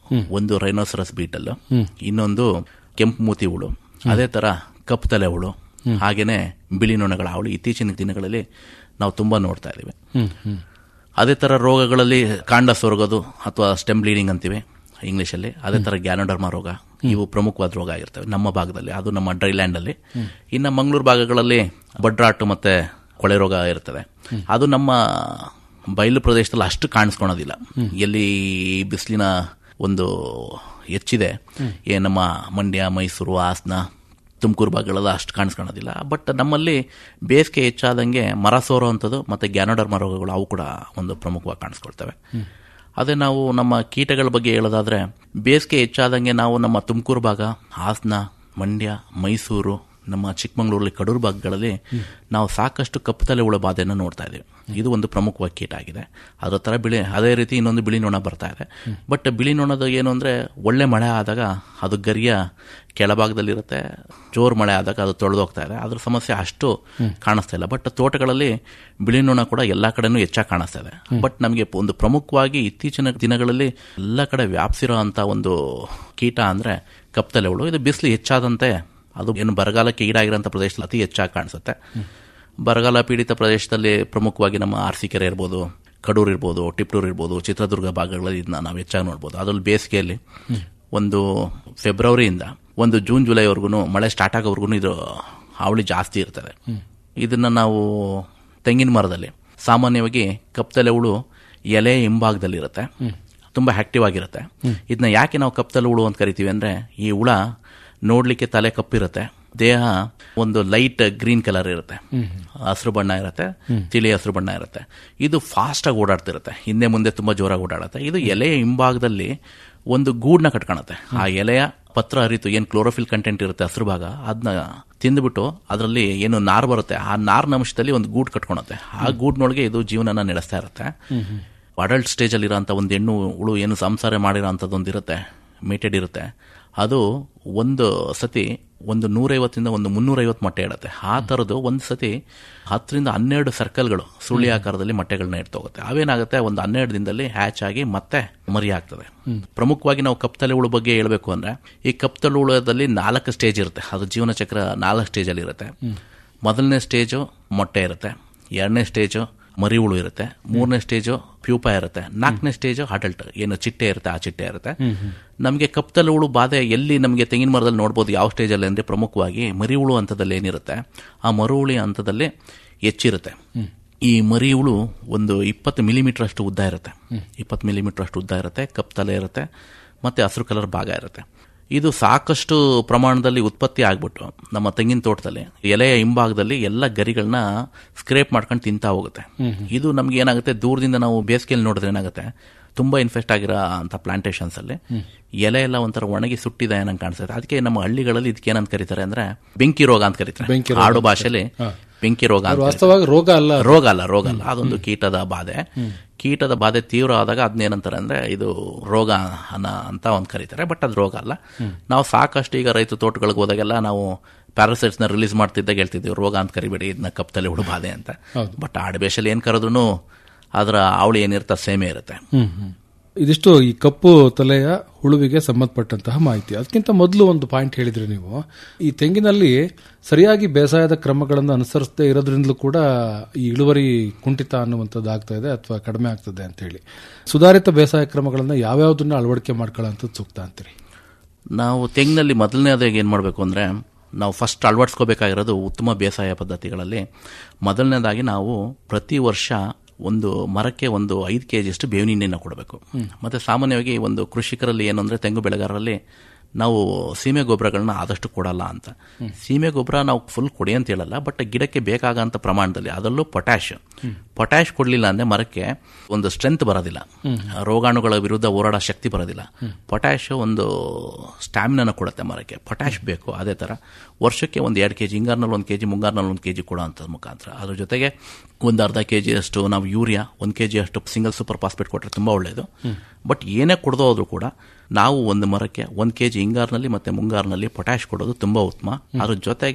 ಒಂದು ರೈನೋಸರಸ್ ಬೀಟಲ್ ಇನ್ನೊಂದು ಕೆಂಪು ಮೂತಿ ಹುಳು ಅದೇ ತರ ಕಪ್ಪು ತಲೆ ಹುಳು ಹಾಗೇನೆ ಬಿಳಿ ನೊಣಗಳ ಹಾವಳಿ ಇತ್ತೀಚಿನ ದಿನಗಳಲ್ಲಿ ನಾವು ತುಂಬಾ ನೋಡ್ತಾ ಇದ್ದೀವಿ ಅದೇ ತರ ರೋಗಗಳಲ್ಲಿ ಕಾಂಡ ಸೊರಗೋದು ಅಥವಾ ಸ್ಟೆಮ್ ಬ್ಲೀಡಿಂಗ್ ಅಂತೀವಿ ಇಂಗ್ಲಿಷಲ್ಲಿ ಅದೇ ತರ ಗ್ಯಾನೋಡರ್ಮಾ ರೋಗ ಇವು ಪ್ರಮುಖವಾದ ರೋಗ ಆಗಿರ್ತವೆ ನಮ್ಮ ಭಾಗದಲ್ಲಿ ಅದು ನಮ್ಮ ಡ್ರೈಲ್ಯಾಂಡ್ ಅಲ್ಲಿ ಇನ್ನು ಮಂಗಳೂರು ಭಾಗಗಳಲ್ಲಿ ಬಡ್ರಾಟು ಮತ್ತೆ ಕೊಳೆ ರೋಗ ಇರ್ತದೆ ಅದು ನಮ್ಮ ಬಯಲು ಪ್ರದೇಶದಲ್ಲಿ ಅಷ್ಟು ಕಾಣಿಸ್ಕೊಳೋದಿಲ್ಲ ಎಲ್ಲಿ ಬಿಸಿಲಿನ ಒಂದು ಹೆಚ್ಚಿದೆ ಏ ನಮ್ಮ ಮಂಡ್ಯ ಮೈಸೂರು ಹಾಸನ ತುಮಕೂರು ಭಾಗಗಳೆಲ್ಲ ಅಷ್ಟು ಕಾಣಿಸ್ಕೊಳ್ಳೋದಿಲ್ಲ ಬಟ್ ನಮ್ಮಲ್ಲಿ ಬೇಸಿಗೆ ಹೆಚ್ಚಾದಂಗೆ ಮರ ಸೋರುವಂಥದ್ದು ಮತ್ತು ಗ್ಯಾನೋಡರ್ಮ ರೋಗಗಳು ಅವು ಕೂಡ ಒಂದು ಪ್ರಮುಖವಾಗಿ ಕಾಣಿಸ್ಕೊಳ್ತವೆ ಅದೇ ನಾವು ನಮ್ಮ ಕೀಟಗಳ ಬಗ್ಗೆ ಹೇಳೋದಾದ್ರೆ ಬೇಸಿಗೆ ಹೆಚ್ಚಾದಂಗೆ ನಾವು ನಮ್ಮ ತುಮಕೂರು ಭಾಗ ಹಾಸನ ಮಂಡ್ಯ ಮೈಸೂರು ನಮ್ಮ ಚಿಕ್ಕಮಗಳೂರಲ್ಲಿ ಕಡೂರು ಭಾಗಗಳಲ್ಲಿ ನಾವು ಸಾಕಷ್ಟು ಕಪ್ಪು ತಲೆ ಹುಳ ಬಾಧೆಯನ್ನು ನೋಡ್ತಾ ಇದ್ದೀವಿ ಇದು ಒಂದು ಪ್ರಮುಖವಾಗಿ ಕೀಟ ಆಗಿದೆ ಅದರ ಥರ ಬಿಳಿ ಅದೇ ರೀತಿ ಇನ್ನೊಂದು ಬಿಳಿ ನೊಣ ಬರ್ತಾ ಇದೆ ಬಟ್ ಬಿಳಿ ನೊಣದ ಏನು ಅಂದರೆ ಒಳ್ಳೆ ಮಳೆ ಆದಾಗ ಅದು ಗರಿಯ ಕೆಳಭಾಗದಲ್ಲಿರುತ್ತೆ ಜೋರು ಮಳೆ ಆದಾಗ ಅದು ತೊಳೆದೋಗ್ತಾ ಇದೆ ಅದ್ರ ಸಮಸ್ಯೆ ಅಷ್ಟು ಕಾಣಿಸ್ತಾ ಇಲ್ಲ ಬಟ್ ತೋಟಗಳಲ್ಲಿ ಬಿಳಿ ನೊಣ ಕೂಡ ಎಲ್ಲ ಕಡೆನೂ ಹೆಚ್ಚಾಗಿ ಕಾಣಿಸ್ತಾ ಇದೆ ಬಟ್ ನಮಗೆ ಒಂದು ಪ್ರಮುಖವಾಗಿ ಇತ್ತೀಚಿನ ದಿನಗಳಲ್ಲಿ ಎಲ್ಲ ಕಡೆ ವ್ಯಾಪಿಸಿರೋ ಅಂತ ಒಂದು ಕೀಟ ಅಂದರೆ ಕಪ್ಪತಲೆ ಹುಳು ಇದು ಬಿಸಿಲು ಹೆಚ್ಚಾದಂತೆ ಅದು ಏನು ಬರಗಾಲಕ್ಕೆ ಈಡಾಗಿರೋಂಥ ಪ್ರದೇಶದಲ್ಲಿ ಅತಿ ಹೆಚ್ಚಾಗಿ ಕಾಣಿಸುತ್ತೆ ಬರಗಾಲ ಪೀಡಿತ ಪ್ರದೇಶದಲ್ಲಿ ಪ್ರಮುಖವಾಗಿ ನಮ್ಮ ಅರಸೀಕೆರೆ ಇರ್ಬೋದು ಕಡೂರು ಇರ್ಬೋದು ಟಿಪ್ಟೂರು ಇರ್ಬೋದು ಚಿತ್ರದುರ್ಗ ಭಾಗಗಳಲ್ಲಿ ಇದನ್ನ ನಾವು ಹೆಚ್ಚಾಗಿ ನೋಡ್ಬೋದು ಅದರಲ್ಲಿ ಬೇಸಿಗೆಯಲ್ಲಿ ಒಂದು ಫೆಬ್ರವರಿಯಿಂದ ಒಂದು ಜೂನ್ ಜುಲೈವರೆಗೂ ಮಳೆ ಸ್ಟಾರ್ಟ್ ಆಗೋವರೆಗೂ ಇದು ಹಾವಳಿ ಜಾಸ್ತಿ ಇರ್ತದೆ ಇದನ್ನ ನಾವು ತೆಂಗಿನ ಮರದಲ್ಲಿ ಸಾಮಾನ್ಯವಾಗಿ ಕಪ್ಪತಲೆ ಹುಳು ಎಲೆ ಹಿಂಭಾಗದಲ್ಲಿರುತ್ತೆ ತುಂಬಾ ಆಕ್ಟಿವ್ ಆಗಿರುತ್ತೆ ಇದನ್ನ ಯಾಕೆ ನಾವು ಕಪ್ಪತಲೆ ಹುಳು ಅಂತ ಕರಿತೀವಿ ಅಂದ್ರೆ ಈ ಹುಳ ನೋಡ್ಲಿಕ್ಕೆ ತಲೆ ಕಪ್ಪಿರುತ್ತೆ ದೇಹ ಒಂದು ಲೈಟ್ ಗ್ರೀನ್ ಕಲರ್ ಇರುತ್ತೆ ಹಸಿರು ಬಣ್ಣ ಇರುತ್ತೆ ತಿಳಿ ಹಸಿರು ಬಣ್ಣ ಇರುತ್ತೆ ಇದು ಫಾಸ್ಟ್ ಆಗಿ ಓಡಾಡ್ತಿರುತ್ತೆ ಹಿಂದೆ ಮುಂದೆ ತುಂಬಾ ಜೋರಾಗಿ ಓಡಾಡುತ್ತೆ ಇದು ಎಲೆಯ ಹಿಂಭಾಗದಲ್ಲಿ ಒಂದು ಗೂಡ್ನ ಕಟ್ಕೊಳುತ್ತೆ ಆ ಎಲೆಯ ಪತ್ರ ಹರಿತು ಏನು ಕ್ಲೋರೋಫಿಲ್ ಕಂಟೆಂಟ್ ಇರುತ್ತೆ ಹಸಿರು ಭಾಗ ಅದನ್ನ ತಿಂದ್ಬಿಟ್ಟು ಅದರಲ್ಲಿ ಏನು ನಾರ್ ಬರುತ್ತೆ ಆ ನಾರಿನ ಅಂಶದಲ್ಲಿ ಒಂದು ಗೂಡ್ ಕಟ್ಕೊಳುತ್ತೆ ಆ ಗೂಡ್ನೊಳಗೆ ಇದು ಜೀವನನ ನಡೆಸ್ತಾ ಇರುತ್ತೆ ಅಡಲ್ಟ್ ಸ್ಟೇಜಲ್ಲಿ ಇರೋಂಥ ಒಂದು ಹೆಣ್ಣು ಹುಳು ಏನು ಸಂಸಾರ ಮಾಡಿರೋ ಅಂಥದ್ದೊಂದು ಇರುತ್ತೆ ಮೇಟೆಡ್ ಇರುತ್ತೆ ಅದು ಒಂದು ಸತಿ ಒಂದು ನೂರೈವತ್ತಿಂದ ಒಂದು ಮುನ್ನೂರೈವತ್ತು ಮೊಟ್ಟೆ ಇಡುತ್ತೆ ಆ ಥರದ್ದು ಒಂದು ಸತಿ ಹತ್ತರಿಂದ ಹನ್ನೆರಡು ಸರ್ಕಲ್ಗಳು ಸುಳ್ಳಿ ಆಕಾರದಲ್ಲಿ ಮೊಟ್ಟೆಗಳನ್ನ ಇಡ್ತಾ ಹೋಗುತ್ತೆ ಅವೇನಾಗುತ್ತೆ ಒಂದು ಹನ್ನೆರಡು ದಿನದಲ್ಲಿ ಹ್ಯಾಚ್ ಆಗಿ ಮತ್ತೆ ಮರಿ ಆಗ್ತದೆ ಪ್ರಮುಖವಾಗಿ ನಾವು ಕಪ್ತಲೆ ಹುಳು ಬಗ್ಗೆ ಹೇಳಬೇಕು ಅಂದ್ರೆ ಈ ಕಪ್ತಲೆ ಹುಳದಲ್ಲಿ ನಾಲ್ಕು ಸ್ಟೇಜ್ ಇರುತ್ತೆ ಅದು ಜೀವನ ಚಕ್ರ ನಾಲ್ಕು ಸ್ಟೇಜಲ್ಲಿ ಇರುತ್ತೆ ಮೊದಲನೇ ಸ್ಟೇಜು ಮೊಟ್ಟೆ ಇರುತ್ತೆ ಎರಡನೇ ಸ್ಟೇಜು ಮರಿ ಹುಳು ಇರುತ್ತೆ ಮೂರನೇ ಸ್ಟೇಜು ಪ್ಯೂಪ ಇರುತ್ತೆ ನಾಲ್ಕನೇ ಸ್ಟೇಜು ಅಡಲ್ಟ್ ಏನು ಚಿಟ್ಟೆ ಇರುತ್ತೆ ಆ ಚಿಟ್ಟೆ ಇರುತ್ತೆ ನಮಗೆ ಕಪ್ತಲೆ ಹುಳು ಬಾಧೆ ಎಲ್ಲಿ ನಮಗೆ ತೆಂಗಿನ ಮರದಲ್ಲಿ ನೋಡ್ಬೋದು ಯಾವ ಸ್ಟೇಜಲ್ಲಿ ಅಂದರೆ ಪ್ರಮುಖವಾಗಿ ಮರಿ ಹುಳು ಹಂತದಲ್ಲಿ ಏನಿರುತ್ತೆ ಆ ಮರುಹುಳಿ ಹಂತದಲ್ಲಿ ಹೆಚ್ಚಿರುತ್ತೆ ಈ ಮರಿ ಹುಳು ಒಂದು ಇಪ್ಪತ್ತು ಮಿಲಿಮೀಟರ್ ಅಷ್ಟು ಉದ್ದ ಇರುತ್ತೆ ಇಪ್ಪತ್ತು ಮಿಲಿಮೀಟರ್ ಅಷ್ಟು ಉದ್ದ ಇರುತ್ತೆ ಕಪ್ತಲೆ ಇರುತ್ತೆ ಮತ್ತೆ ಹಸಿರು ಕಲರ್ ಭಾಗ ಇರುತ್ತೆ ಇದು ಸಾಕಷ್ಟು ಪ್ರಮಾಣದಲ್ಲಿ ಉತ್ಪತ್ತಿ ಆಗ್ಬಿಟ್ಟು ನಮ್ಮ ತೆಂಗಿನ ತೋಟದಲ್ಲಿ ಎಲೆಯ ಹಿಂಭಾಗದಲ್ಲಿ ಎಲ್ಲ ಗರಿಗಳನ್ನ ಸ್ಕ್ರೇಪ್ ಮಾಡ್ಕೊಂಡು ತಿಂತಾ ಹೋಗುತ್ತೆ ಇದು ನಮ್ಗೆ ಏನಾಗುತ್ತೆ ದೂರದಿಂದ ನಾವು ಬೇಸಿಗೆಯಲ್ಲಿ ನೋಡಿದ್ರೆ ಏನಾಗುತ್ತೆ ತುಂಬಾ ಇನ್ಫೆಕ್ಟ್ ಆಗಿರೋ ಅಂತ ಪ್ಲಾಂಟೇಶನ್ಸ್ ಅಲ್ಲಿ ಎಲೆ ಎಲ್ಲ ಒಂಥರ ಒಣಗಿ ಸುಟ್ಟಿದೆ ಏನಂಗೆ ಕಾಣಿಸುತ್ತೆ ಅದಕ್ಕೆ ನಮ್ಮ ಹಳ್ಳಿಗಳಲ್ಲಿ ಇದಕ್ಕೆ ಏನಂತ ಕರೀತಾರೆ ಅಂದ್ರೆ ಬೆಂಕಿ ರೋಗ ಅಂತ ಕರೀತಾರೆ ಆಡು ಭಾಷೆಯಲ್ಲಿ ಬೆಂಕಿ ರೋಗ ಅಂತ ವಾಸ್ತವವಾಗಿ ರೋಗ ಅಲ್ಲ ರೋಗ ಅಲ್ಲ ರೋಗ ಅಲ್ಲ ಅದೊಂದು ಕೀಟದ ಬಾಧೆ ಕೀಟದ ಬಾಧೆ ತೀವ್ರ ಆದಾಗ ಅದನ್ನೇನಂತಾರೆ ಅಂದ್ರೆ ಇದು ರೋಗ ಅನ್ನ ಅಂತ ಒಂದು ಕರೀತಾರೆ ಬಟ್ ಅದು ರೋಗ ಅಲ್ಲ ನಾವು ಸಾಕಷ್ಟು ಈಗ ರೈತ ತೋಟಗಳಿಗೆ ಹೋದಾಗೆಲ್ಲ ನಾವು ಪ್ಯಾರಾಸೈಟ್ಸ್ ನ ರಿಲೀಸ್ ಮಾಡ್ತಿದ್ದಾಗ ಹೇಳ್ತಿದ್ವಿ ರೋಗ ಅಂತ ಕರಿಬೇಡಿ ಇದನ್ನ ಕಪ್ತಲೆ ಹುಡು ಬಾಧೆ ಅಂತ ಬಟ್ ಆಡಬೇಷಲ್ಲಿ ಏನ್ ಕರೆದ್ರು ಅದರ ಅವಳಿ ಏನಿರುತ್ತೆ ಸೇಮೆ ಇರುತ್ತೆ ಹ್ಮ್ ಹ್ಮ್. ಇದಿಷ್ಟು ಈ ಕಪ್ಪು ತಲೆಯ ಹುಳುವಿಗೆ ಸಂಬಂಧಪಟ್ಟಂತಹ ಮಾಹಿತಿ ಅದಕ್ಕಿಂತ ಮೊದಲು ಒಂದು ಪಾಯಿಂಟ್ ಹೇಳಿದ್ರಿ ನೀವು ಈ ತೆಂಗಿನಲ್ಲಿ ಸರಿಯಾಗಿ ಬೇಸಾಯದ ಕ್ರಮಗಳನ್ನು ಅನುಸರಿಸದೇ ಇರೋದ್ರಿಂದಲೂ ಕೂಡ ಈ ಇಳುವರಿ ಕುಂಠಿತ ಅನ್ನುವಂಥದ್ದು ಆಗ್ತಾ ಇದೆ ಅಥವಾ ಕಡಿಮೆ ಆಗ್ತದೆ ಅಂತ ಹೇಳಿ ಸುಧಾರಿತ ಬೇಸಾಯ ಕ್ರಮಗಳನ್ನ ಯಾವ್ಯಾವ್ದನ್ನ ಅಳವಡಿಕೆ ಮಾಡ್ಕೊಳ್ಳೋಂಥದ್ದು ಸೂಕ್ತ ಅಂತೀರಿ ನಾವು ತೆಂಗಿನಲ್ಲಿ ಮೊದಲನೇದಾಗಿ ಏನು ಮಾಡಬೇಕು ಅಂದರೆ ನಾವು ಫಸ್ಟ್ ಅಳವಡಿಸ್ಕೋಬೇಕಾಗಿರೋದು ಉತ್ತಮ ಬೇಸಾಯ ಪದ್ಧತಿಗಳಲ್ಲಿ ಮೊದಲನೇದಾಗಿ ನಾವು ಪ್ರತಿ ವರ್ಷ ಒಂದು ಮರಕ್ಕೆ ಒಂದು ಐದು ಕೆ ಜಿಯಷ್ಟು ಬೇವಿನ ಎಣ್ಣೆನ ಕೊಡಬೇಕು ಮತ್ತು ಸಾಮಾನ್ಯವಾಗಿ ಒಂದು ಕೃಷಿಕರಲ್ಲಿ ಏನು ಅಂದರೆ ತೆಂಗು ಬೆಳೆಗಾರರಲ್ಲಿ ನಾವು ಸೀಮೆ ಗೊಬ್ಬರಗಳನ್ನ ಆದಷ್ಟು ಕೊಡಲ್ಲ ಅಂತ ಸೀಮೆ ಗೊಬ್ಬರ ನಾವು ಫುಲ್ ಕೊಡಿ ಅಂತ ಹೇಳಲ್ಲ ಬಟ್ ಗಿಡಕ್ಕೆ ಬೇಕಾಗಂತ ಪ್ರಮಾಣದಲ್ಲಿ ಅದರಲ್ಲೂ ಪೊಟ್ಯಾಶ್ ಪೊಟ್ಯಾಶ್ ಕೊಡಲಿಲ್ಲ ಅಂದರೆ ಮರಕ್ಕೆ ಒಂದು ಸ್ಟ್ರೆಂತ್ ಬರೋದಿಲ್ಲ ರೋಗಾಣುಗಳ ವಿರುದ್ಧ ಹೋರಾಡೋ ಶಕ್ತಿ ಬರೋದಿಲ್ಲ ಪೊಟ್ಯಾಶ್ ಒಂದು ಸ್ಟ್ಯಾಮಿನ ಕೊಡುತ್ತೆ ಮರಕ್ಕೆ ಪೊಟ್ಯಾಶ್ ಬೇಕು ಅದೇ ಥರ ವರ್ಷಕ್ಕೆ ಒಂದು ಎರಡು ಕೆ ಜಿ ಹಿಂಗಾರ್ನಲ್ಲಿ ಒಂದು ಕೆ ಜಿ ಮುಂಗಾರ್ನಲ್ಲಿ ಒಂದು ಕೆ ಜಿ ಕೊಡೋ ಅಂಥದ್ದು ಮುಖಾಂತರ ಅದ್ರ ಜೊತೆಗೆ ಒಂದು ಅರ್ಧ ಕೆ ಜಿ ಅಷ್ಟು ನಾವು ಯೂರಿಯಾ ಒಂದು ಕೆ ಜಿ ಅಷ್ಟು ಸಿಂಗಲ್ ಸೂಪರ್ ಫಾಸ್ಫೇಟ್ ಕೊಟ್ಟರೆ ತುಂಬ ಒಳ್ಳೆಯದು ಬಟ್ ಏನೇ ಕೊಡದೋ ಹೋದ್ರೂ ಕೂಡ ನಾವು ಒಂದು ಮರಕ್ಕೆ ಒಂದು ಕೆ ಜಿ ಹಿಂಗಾರ್ನಲ್ಲಿ ಮತ್ತು ಮುಂಗಾರ್ನಲ್ಲಿ ಪೊಟ್ಯಾಶ್ ಕೊಡೋದು ತುಂಬ ಉತ್ತಮ ಅದ್ರ ಜೊತೆಗೆ